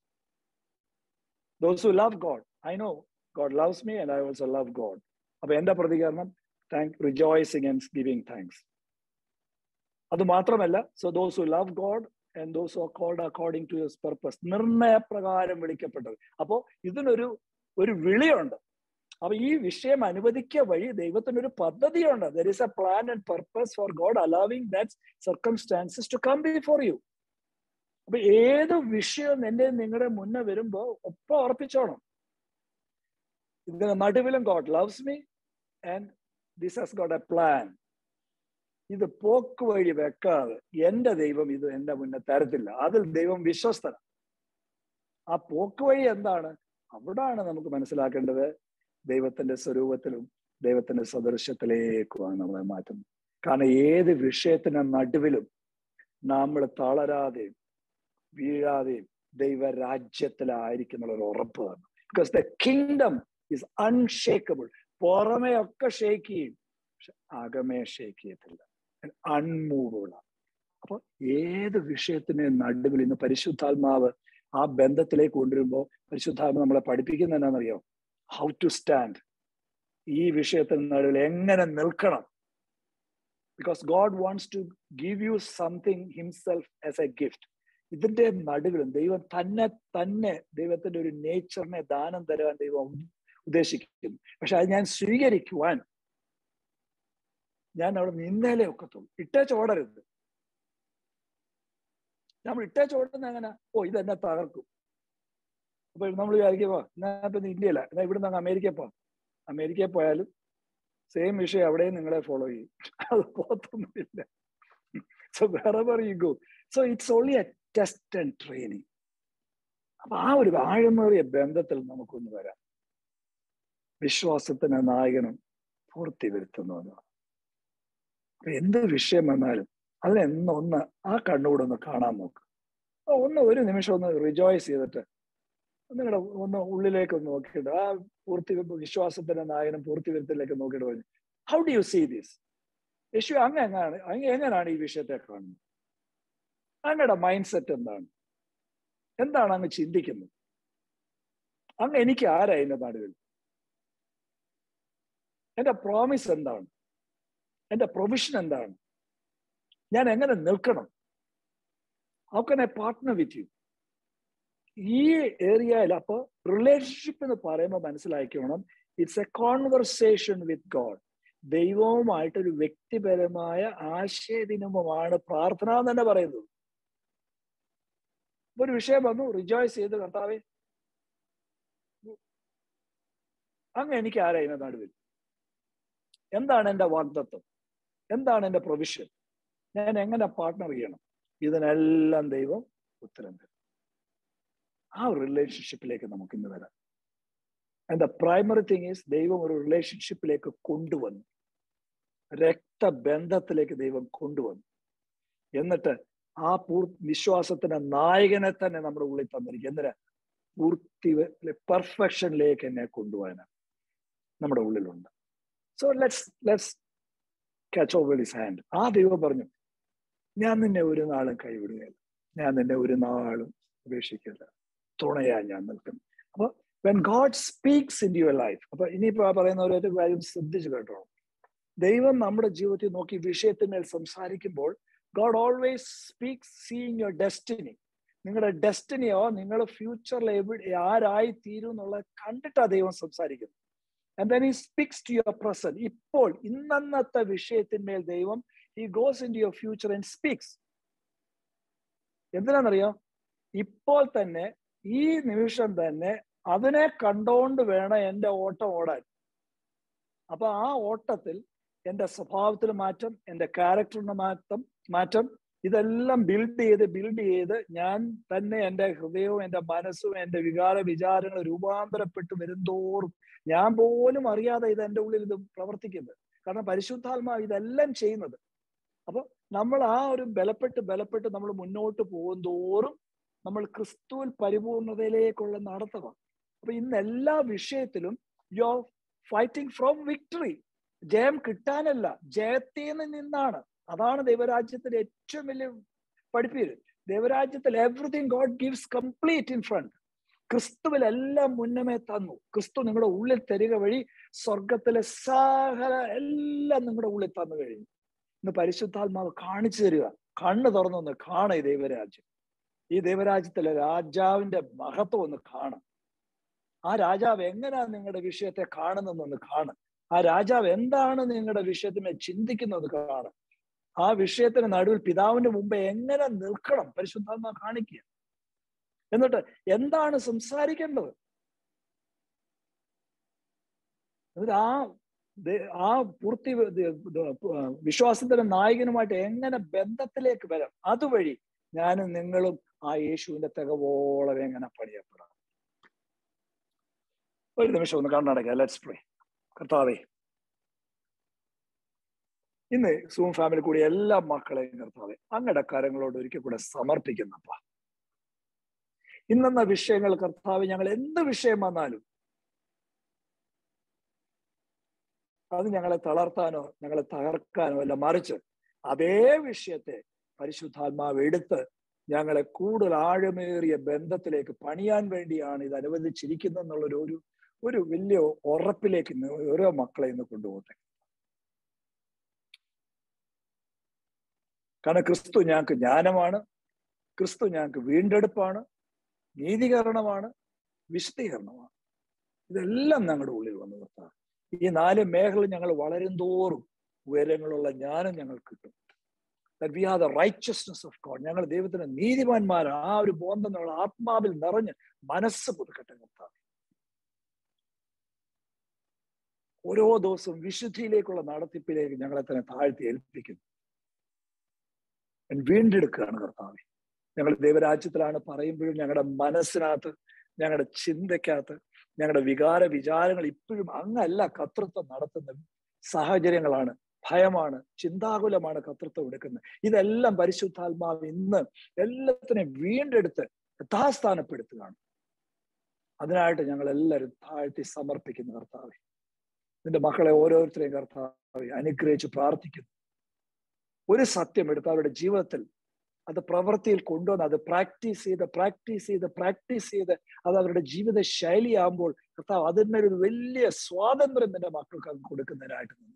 those who love God I know God loves me and I also love God അപ്പൊ എന്റെ പ്രതികരണം thank rejoicing and giving thanks അത് മാത്രമല്ല so those who love God and those who called according to his purpose നിർണയപ്രകാരം വിളിക്കപ്പെട്ടത് അപ്പോ ഇതിനൊരു ഒരു വിളിയുണ്ട് അപ്പൊ ഈ വിഷയം അനുവദിക്കുക വഴി ദൈവത്തിന് ഒരു പദ്ധതിയുണ്ട് there is a plan and purpose for God allowing that circumstances to come before you അപ്പൊ ഏത് വിഷയം എന്റെ നിങ്ങളുടെ മുന്നേ വരുമ്പോ ഒപ്പം ഉറപ്പിച്ചോണം ഇതിന് നടുവിലും God loves me and this has got a plan ഇത് പോക്ക് വഴി വെക്കാതെ എന്റെ ദൈവം ഇത് എന്റെ മുന്നേ തരത്തില്ല അതിൽ ദൈവം വിശ്വസ്തന ആ പോക്ക് വഴി എന്താണ് അവിടാണ് നമുക്ക് മനസ്സിലാക്കേണ്ടത് ദൈവത്തിന്റെ സ്വരൂപത്തിലും ദൈവത്തിന്റെ സദൃശ്യത്തിലേക്കുമാണ് നമ്മളെ മാറ്റുന്നത് കാരണം ഏത് വിഷയത്തിന് നടുവിലും നമ്മൾ തളരാതെയും വീഴാതെയും ദൈവരാജ്യത്തിലായിരിക്കുന്ന ഒരു ഉറപ്പ് തന്നെ because the kingdom is unshakable പുറമേ ഒക്കെ ഷേക്ക് ചെയ്യും പക്ഷെ അകമേ ഷേക്ക് ചെയ്യത്തില്ല അൺമൂവബിൾ അപ്പൊ ഏത് വിഷയത്തിന് നടുവിൽ ഇന്ന് പരിശുദ്ധാത്മാവ് ആ ബന്ധത്തിലേക്ക് കൊണ്ടുവരുമ്പോൾ പരിശുദ്ധാത്മ നമ്മളെ പഠിപ്പിക്കുന്ന എന്നാണെന്നറിയോ ഹൗ ടു സ്റ്റാൻഡ് ഈ വിഷയത്തിന് നടുവിൽ എങ്ങനെ നിൽക്കണം because God wants to give you something himself as a gift ഇതിന്റെ നടുവിലും ദൈവം തന്നെ തന്നെ ദൈവത്തിന്റെ ഒരു നേച്ചറിനെ ദാനം തരാൻ ദൈവം ഉദ്ദേശിക്കുന്നു പക്ഷെ അത് ഞാൻ സ്വീകരിക്കുവാൻ ഞാൻ അവിടെ നിന്നേലേ ഒക്കത്തുള്ളൂ ഇട്ടേച്ച് ഓടരുത് നമ്മൾ ഇട്ടേച്ച് ഓടുന്ന എങ്ങനെ ഓ ഇതെന്നെ തകർക്കും അപ്പൊ നമ്മൾ വിചാരിക്കുമ്പോ ഇതിനകത്ത് ഇന്ത്യയില എന്നാ ഇവിടെ നിന്ന് അമേരിക്കയിൽ പോവാം അമേരിക്കയിൽ പോയാലും സെയിം വിഷയം അവിടെയും നിങ്ങളെ ഫോളോ ചെയ്യും അത് പോത്തൊന്നുമില്ല so wherever you go so it's only a test and training അപ്പൊ ആ ഒരു ആഴമേറിയ ബന്ധത്തിൽ നമുക്കൊന്ന് വരാം വിശ്വാസത്തിന് നായകനും പൂർത്തി വരുത്തുന്നവനാണ് അപ്പൊ എന്ത് വിഷയം വന്നാലും അതിനെന്ന് ഒന്ന് ആ കണ്ണുകൂടെ ഒന്ന് കാണാൻ നോക്ക് ഒന്ന് ഒരു നിമിഷം ഒന്ന് റിജോയ്സ് ചെയ്തിട്ട് നിങ്ങളുടെ ഒന്ന് ഉള്ളിലേക്ക് ഒന്ന് നോക്കിയിട്ട് ആ പൂർത്തി വിശ്വാസത്തിന്റെ നായകനും പൂർത്തി വരുത്തിലേക്ക് നോക്കിയിട്ട് പറഞ്ഞു how do you see this യേശു അങ്ങ് എങ്ങാണ് അങ്ങ് എങ്ങനെയാണ് ഈ വിഷയത്തെ കാണുന്നത് അങ്ങയുടെ മൈൻഡ് സെറ്റ് എന്താണ് എന്താണ് അങ്ങ് ചിന്തിക്കുന്നത് അങ്ങ് എനിക്ക് ആരാ എന്റെ നാടുകൾ എന്റെ പ്രോമിസ് എന്താണ് എന്റെ പ്രൊവിഷൻ എന്താണ് ഞാൻ എങ്ങനെ നിൽക്കണം how can I partner with you ഈ ഏരിയയിൽ അപ്പൊ റിലേഷൻഷിപ്പ് എന്ന് പറയുമ്പോൾ മനസ്സിലാക്കണം it's a conversation with God ദൈവവുമായിട്ട് ഒരു വ്യക്തിപരമായ ആശയവിനിമയമാണ് പ്രാർത്ഥന എന്ന് തന്നെ പറയുന്നത് ഒരു വിഷയം വന്നു റിജോയ്സ് ചെയ്ത് കർത്താവെ അങ്ങ് എനിക്ക് ആരാ ഇതിന്റെ നടുവിൽ എന്താണ് എന്റെ വാഗ്ദത്വം എന്താണ് എന്റെ പ്രൊവിഷൻ ഞാൻ എങ്ങനെ പാർട്ട്ണർ ചെയ്യണം ഇതിനെല്ലാം ദൈവം ഉത്തരം തരും ആ ഒരു റിലേഷൻഷിപ്പിലേക്ക് നമുക്ക് ഇന്ന് വരാം and the primary thing is ദൈവം ഒരു റിലേഷൻഷിപ്പിലേക്ക് കൊണ്ടുവന്നു രക്തബന്ധത്തിലേക്ക് ദൈവം കൊണ്ടുവന്നു എന്നിട്ട് ആ പൂർ വിശ്വാസത്തിന്റെ നായകനെ തന്നെ നമ്മുടെ ഉള്ളിൽ തന്നിരിക്കും എന്തിനാ പൂർത്തി പെർഫെക്ഷനിലേക്ക് എന്നെ കൊണ്ടുപോകാനാണ് നമ്മുടെ ഉള്ളിലുണ്ട് so let's let's catch over his hand ആ ദൈവം പറഞ്ഞു ഞാൻ നിന്നെ ഒരു നാളും കൈവിടുകയില്ല ഞാൻ നിന്നെ ഒരു നാളും ഉപേക്ഷിക്കില്ല തുണയാ ഞാൻ നിൽക്കുന്നു അപ്പൊ when God speaks in your life അപ്പൊ ഇനിയിപ്പോ പറയുന്ന ഒരു കാര്യം ശ്രദ്ധിച്ചു കേട്ടോ ദൈവം നമ്മുടെ ജീവിതത്തിൽ നോക്കി വിഷയത്തിന്മേൽ സംസാരിക്കുമ്പോൾ God always speaks seeing your destiny നിങ്ങളുടെ ഡെസ്റ്റിനിയോ നിങ്ങൾ ഫ്യൂച്ചറിൽ എവിടെ ആരായി തീരും എന്നുള്ളത് കണ്ടിട്ടാ ദൈവം സംസാരിക്കുന്നത് and then he speaks to your present ഇപ്പോൾ ഇന്നത്തെ വിഷയത്തിന്മേൽ ദൈവം he goes into your future and speaks എന്തിനാണെന്നറിയോ ഇപ്പോൾ തന്നെ ഈ നിമിഷം തന്നെ അതിനെ കണ്ടോണ്ട് വേണം എൻ്റെ ഓട്ടം ഓടാൻ അപ്പൊ ആ ഓട്ടത്തിൽ എൻ്റെ സ്വഭാവത്തിൽ മാറ്റം എൻ്റെ ക്യാരക്ടറിന് മാറ്റം മാറ്റം ഇതെല്ലാം ബിൽഡ് ചെയ്ത് ബിൽഡ് ചെയ്ത് ഞാൻ തന്നെ എൻ്റെ ഹൃദയവും എൻ്റെ മനസ്സും എൻ്റെ വികാര വിചാരങ്ങൾ രൂപാന്തരപ്പെട്ട് വരുന്തോറും ഞാൻ പോലും അറിയാതെ ഇത് എൻ്റെ ഉള്ളിൽ ഇത് പ്രവർത്തിക്കുന്നത് കാരണം പരിശുദ്ധാത്മാവ് ഇതെല്ലാം ചെയ്യുന്നത് അപ്പൊ നമ്മൾ ആ ഒരു ബലപ്പെട്ട് ബലപ്പെട്ട് നമ്മൾ മുന്നോട്ട് പോകും തോറും നമ്മൾ ക്രിസ്തുവിൽ പരിപൂർണതയിലേക്കുള്ള നടത്തമാണ് അപ്പൊ ഇന്ന് എല്ലാ വിഷയത്തിലും you are fighting from victory ജയം കിട്ടാനല്ല ജയത്തിൽ നിന്നാണ് അതാണ് ദൈവരാജ്യത്തിന്റെ ഏറ്റവും വലിയ പഠിപ്പീര് ദൈവരാജ്യത്തിൽ everything God gives complete in front ക്രിസ്തുവിൽ എല്ലാം മുന്നമേ തന്നു ക്രിസ്തു നിങ്ങളുടെ ഉള്ളിൽ തരിക വഴി സ്വർഗത്തിലെ സകല എല്ലാം നിങ്ങളുടെ ഉള്ളിൽ തന്നു കഴിഞ്ഞു ഇന്ന് പരിശുദ്ധാത്മാവ് കാണിച്ചു തരിക കണ്ണ് തുറന്നൊന്ന് കാണ ഈ ദൈവരാജ്യം ഈ ദൈവരാജ്യത്തിലെ രാജാവിന്റെ മഹത്വം ഒന്ന് കാണാം ആ രാജാവ് എങ്ങനെയാ നിങ്ങളുടെ വിഷയത്തെ കാണുന്നതെന്ന് കാണും ആ രാജാവ് എന്താണ് നിങ്ങളുടെ വിഷയത്തിനെ ചിന്തിക്കുന്നത് കാണും ആ വിഷയത്തിന് നടുവിൽ പിതാവിന്റെ മുമ്പ് എങ്ങനെ നിൽക്കണം പരിശുദ്ധാത്മാ കാണിക്കുക എന്നിട്ട് എന്താണ് സംസാരിക്കേണ്ടത് എന്നിട്ട് ആ ആ പൂർത്തി വിശ്വാസത്തിന്റെ നായകനുമായിട്ട് എങ്ങനെ ബന്ധത്തിലേക്ക് വരാം അതുവഴി ഞാനും നിങ്ങളും ആ യേശുവിന്റെ തികവോളം എങ്ങനെ പണിയപ്പെടാം ഒരു നിമിഷം ഒന്ന് കണ്ണടക്കുക ലെറ്റ്സ് പ്രേ കർത്താവേ ഇന്ന് സൂം ഫാമിലി കൂടി എല്ലാ മക്കളെയും കർത്താവെ അങ്ങയുടെ കാര്യങ്ങളോട് ഒരിക്കൽ കൂടെ സമർപ്പിക്കുന്നപ്പ ഇന്നെന്ന വിഷയങ്ങൾ കർത്താവ് ഞങ്ങൾ എന്ത് വിഷയം വന്നാലും അത് ഞങ്ങളെ തളർത്താനോ ഞങ്ങളെ തകർക്കാനോ അല്ല മറിച്ച് അതേ വിഷയത്തെ പരിശുദ്ധാത്മാവ് എടുത്ത് ഞങ്ങളെ കൂടുതൽ ആഴമേറിയ ബന്ധത്തിലേക്ക് പണിയാൻ വേണ്ടിയാണ് ഇത് അനുവദിച്ചിരിക്കുന്നത് എന്നുള്ളൊരു ഒരു ഒരു വലിയ ഉറപ്പിലേക്ക് ഓരോ മക്കളെ ഇന്ന് കൊണ്ടുപോകട്ടെ കാരണം ക്രിസ്തു ഞങ്ങൾക്ക് ജ്ഞാനമാണ് ക്രിസ്തു ഞങ്ങൾക്ക് വീണ്ടെടുപ്പാണ് നീതീകരണമാണ് വിശദീകരണമാണ് ഇതെല്ലാം ഞങ്ങളുടെ ഉള്ളിൽ വന്നു നിർത്താം ഈ നാല് മേഖല ഞങ്ങൾ വളരും തോറും ഉയരങ്ങളുള്ള ജ്ഞാനം ഞങ്ങൾ കിട്ടും we are the righteousness of God ഞങ്ങൾ ദൈവത്തിന് നീതിമാന്മാർ ആ ഒരു ബോധം നമ്മൾ ആത്മാവിൽ നിറഞ്ഞ് മനസ്സ് പുതുക്കട്ടെ നിർത്താം ഓരോ ദിവസവും വിശുദ്ധിയിലേക്കുള്ള നടത്തിപ്പിലേക്ക് ഞങ്ങളെ തന്നെ താഴ്ത്തി ഏൽപ്പിക്കുന്നു വീണ്ടെടുക്കുകയാണ് കർത്താവ് ഞങ്ങൾ ദൈവരാജ്യത്തിലാണ് പറയുമ്പോഴും ഞങ്ങളുടെ മനസ്സിനകത്ത് ഞങ്ങളുടെ ചിന്തക്കകത്ത് ഞങ്ങളുടെ വികാര വിചാരങ്ങൾ ഇപ്പോഴും അങ്ങല്ല കർത്തൃത്വം നടത്തുന്ന സാഹചര്യങ്ങളാണ് ഭയമാണ് ചിന്താകുലമാണ് കർത്തൃത്വം എടുക്കുന്നത് ഇതെല്ലാം പരിശുദ്ധാത്മാവ് ഇന്ന് എല്ലാത്തിനെയും വീണ്ടെടുത്ത് യഥാസ്ഥാനപ്പെടുത്തുകയാണ് അതിനായിട്ട് ഞങ്ങൾ എല്ലാവരും താഴ്ത്തി സമർപ്പിക്കുന്നു കർത്താവെ നിന്റെ മക്കളെ ഓരോരുത്തരെയും കർത്താവെ അനുഗ്രഹിച്ച് പ്രാർത്ഥിക്കുന്നു ഒരു സത്യം എടുത്ത് അവരുടെ ജീവിതത്തിൽ അത് പ്രവൃത്തിയിൽ കൊണ്ടുവന്ന് അത് പ്രാക്ടീസ് ചെയ്ത് പ്രാക്ടീസ് ചെയ്ത് പ്രാക്ടീസ് ചെയ്ത് അത് അവരുടെ ജീവിത ശൈലിയാകുമ്പോൾ കർത്താവ് അതിനൊരു വലിയ സ്വാതന്ത്ര്യം നിന്റെ മക്കൾക്ക് അത് കൊടുക്കുന്നതിനായിട്ട് നിന്ന്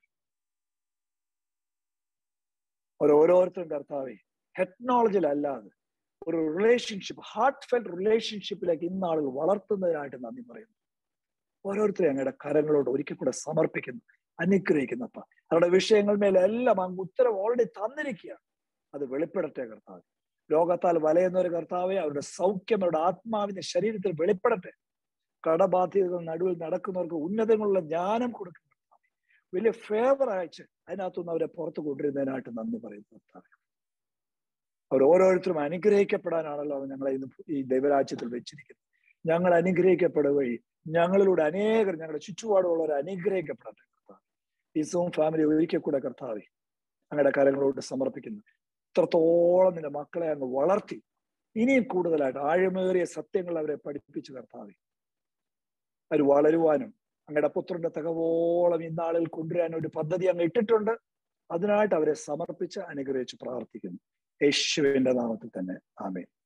ഓരോരുത്തരും കർത്താവെ ടെക്നോളജിയിലല്ലാതെ ഒരു റിലേഷൻഷിപ്പ് ഹാർട്ട് ഫെൽ റിലേഷൻഷിപ്പിലേക്ക് ഇന്ന് ആളുകൾ വളർത്തുന്നതിനായിട്ട് നന്ദി പറയുന്നു ഓരോരുത്തരും അങ്ങയുടെ കരങ്ങളോട് ഒരിക്കൽ കൂടെ സമർപ്പിക്കുന്നു അനുഗ്രഹിക്കുന്നപ്പ അവരുടെ വിഷയങ്ങൾ മേലെല്ലാം അങ്ങ് ഉത്തരം ഓൾറെഡി തന്നിരിക്കുകയാണ് അത് വെളിപ്പെടട്ടെ കർത്താവ് രോഗത്താൽ വലയുന്ന ഒരു കർത്താവെ അവരുടെ സൗഖ്യം അവരുടെ ആത്മാവിന്റെ ശരീരത്തിൽ വെളിപ്പെടട്ടെ കടബാധ്യതകൾ നടുവിൽ നടക്കുന്നവർക്ക് ഉന്നതങ്ങളുള്ള ജ്ഞാനം കൊടുക്കുന്ന കർത്താവെ വലിയ ഫേവർ അയച്ച് അതിനകത്തുനിന്ന് അവരെ പുറത്തു കൊണ്ടുവരുന്നതിനായിട്ട് നന്ദി പറയുന്നു കർത്താവെ അവർ ഓരോരുത്തരും അനുഗ്രഹിക്കപ്പെടാനാണല്ലോ അവർ ഞങ്ങളെ ഇന്ന് ഈ ദൈവരാജ്യത്തിൽ വെച്ചിരിക്കുന്നത് ഞങ്ങൾ അനുഗ്രഹിക്കപ്പെടുക വഴി ഞങ്ങളിലൂടെ അനേകർ ഞങ്ങളുടെ ചുറ്റുപാടുള്ളവർ അനുഗ്രഹിക്കപ്പെടട്ടെ കർത്താവ് ഈ സോം ഫാമിലി ഒരിക്കൽ കൂടെ കർത്താവെ അങ്ങയുടെ കാര്യങ്ങളോട് സമർപ്പിക്കുന്നു ഇത്രത്തോളം നിന്റെ മക്കളെ അങ്ങ് വളർത്തി ഇനിയും കൂടുതലായിട്ട് ആഴമേറിയ സത്യങ്ങൾ അവരെ പഠിപ്പിച്ചു കർത്താവെ അവർ വളരുവാനും അങ്ങയുടെ പുത്രന്റെ തകവോളം ഇന്നാളിൽ കൊണ്ടുവരാൻ ഒരു പദ്ധതി അങ്ങ് ഇട്ടിട്ടുണ്ട് അതിനായിട്ട് അവരെ സമർപ്പിച്ച് അനുഗ്രഹിച്ച് പ്രാർത്ഥിക്കുന്നു യേശുവിന്റെ നാമത്തിൽ തന്നെ ആമേ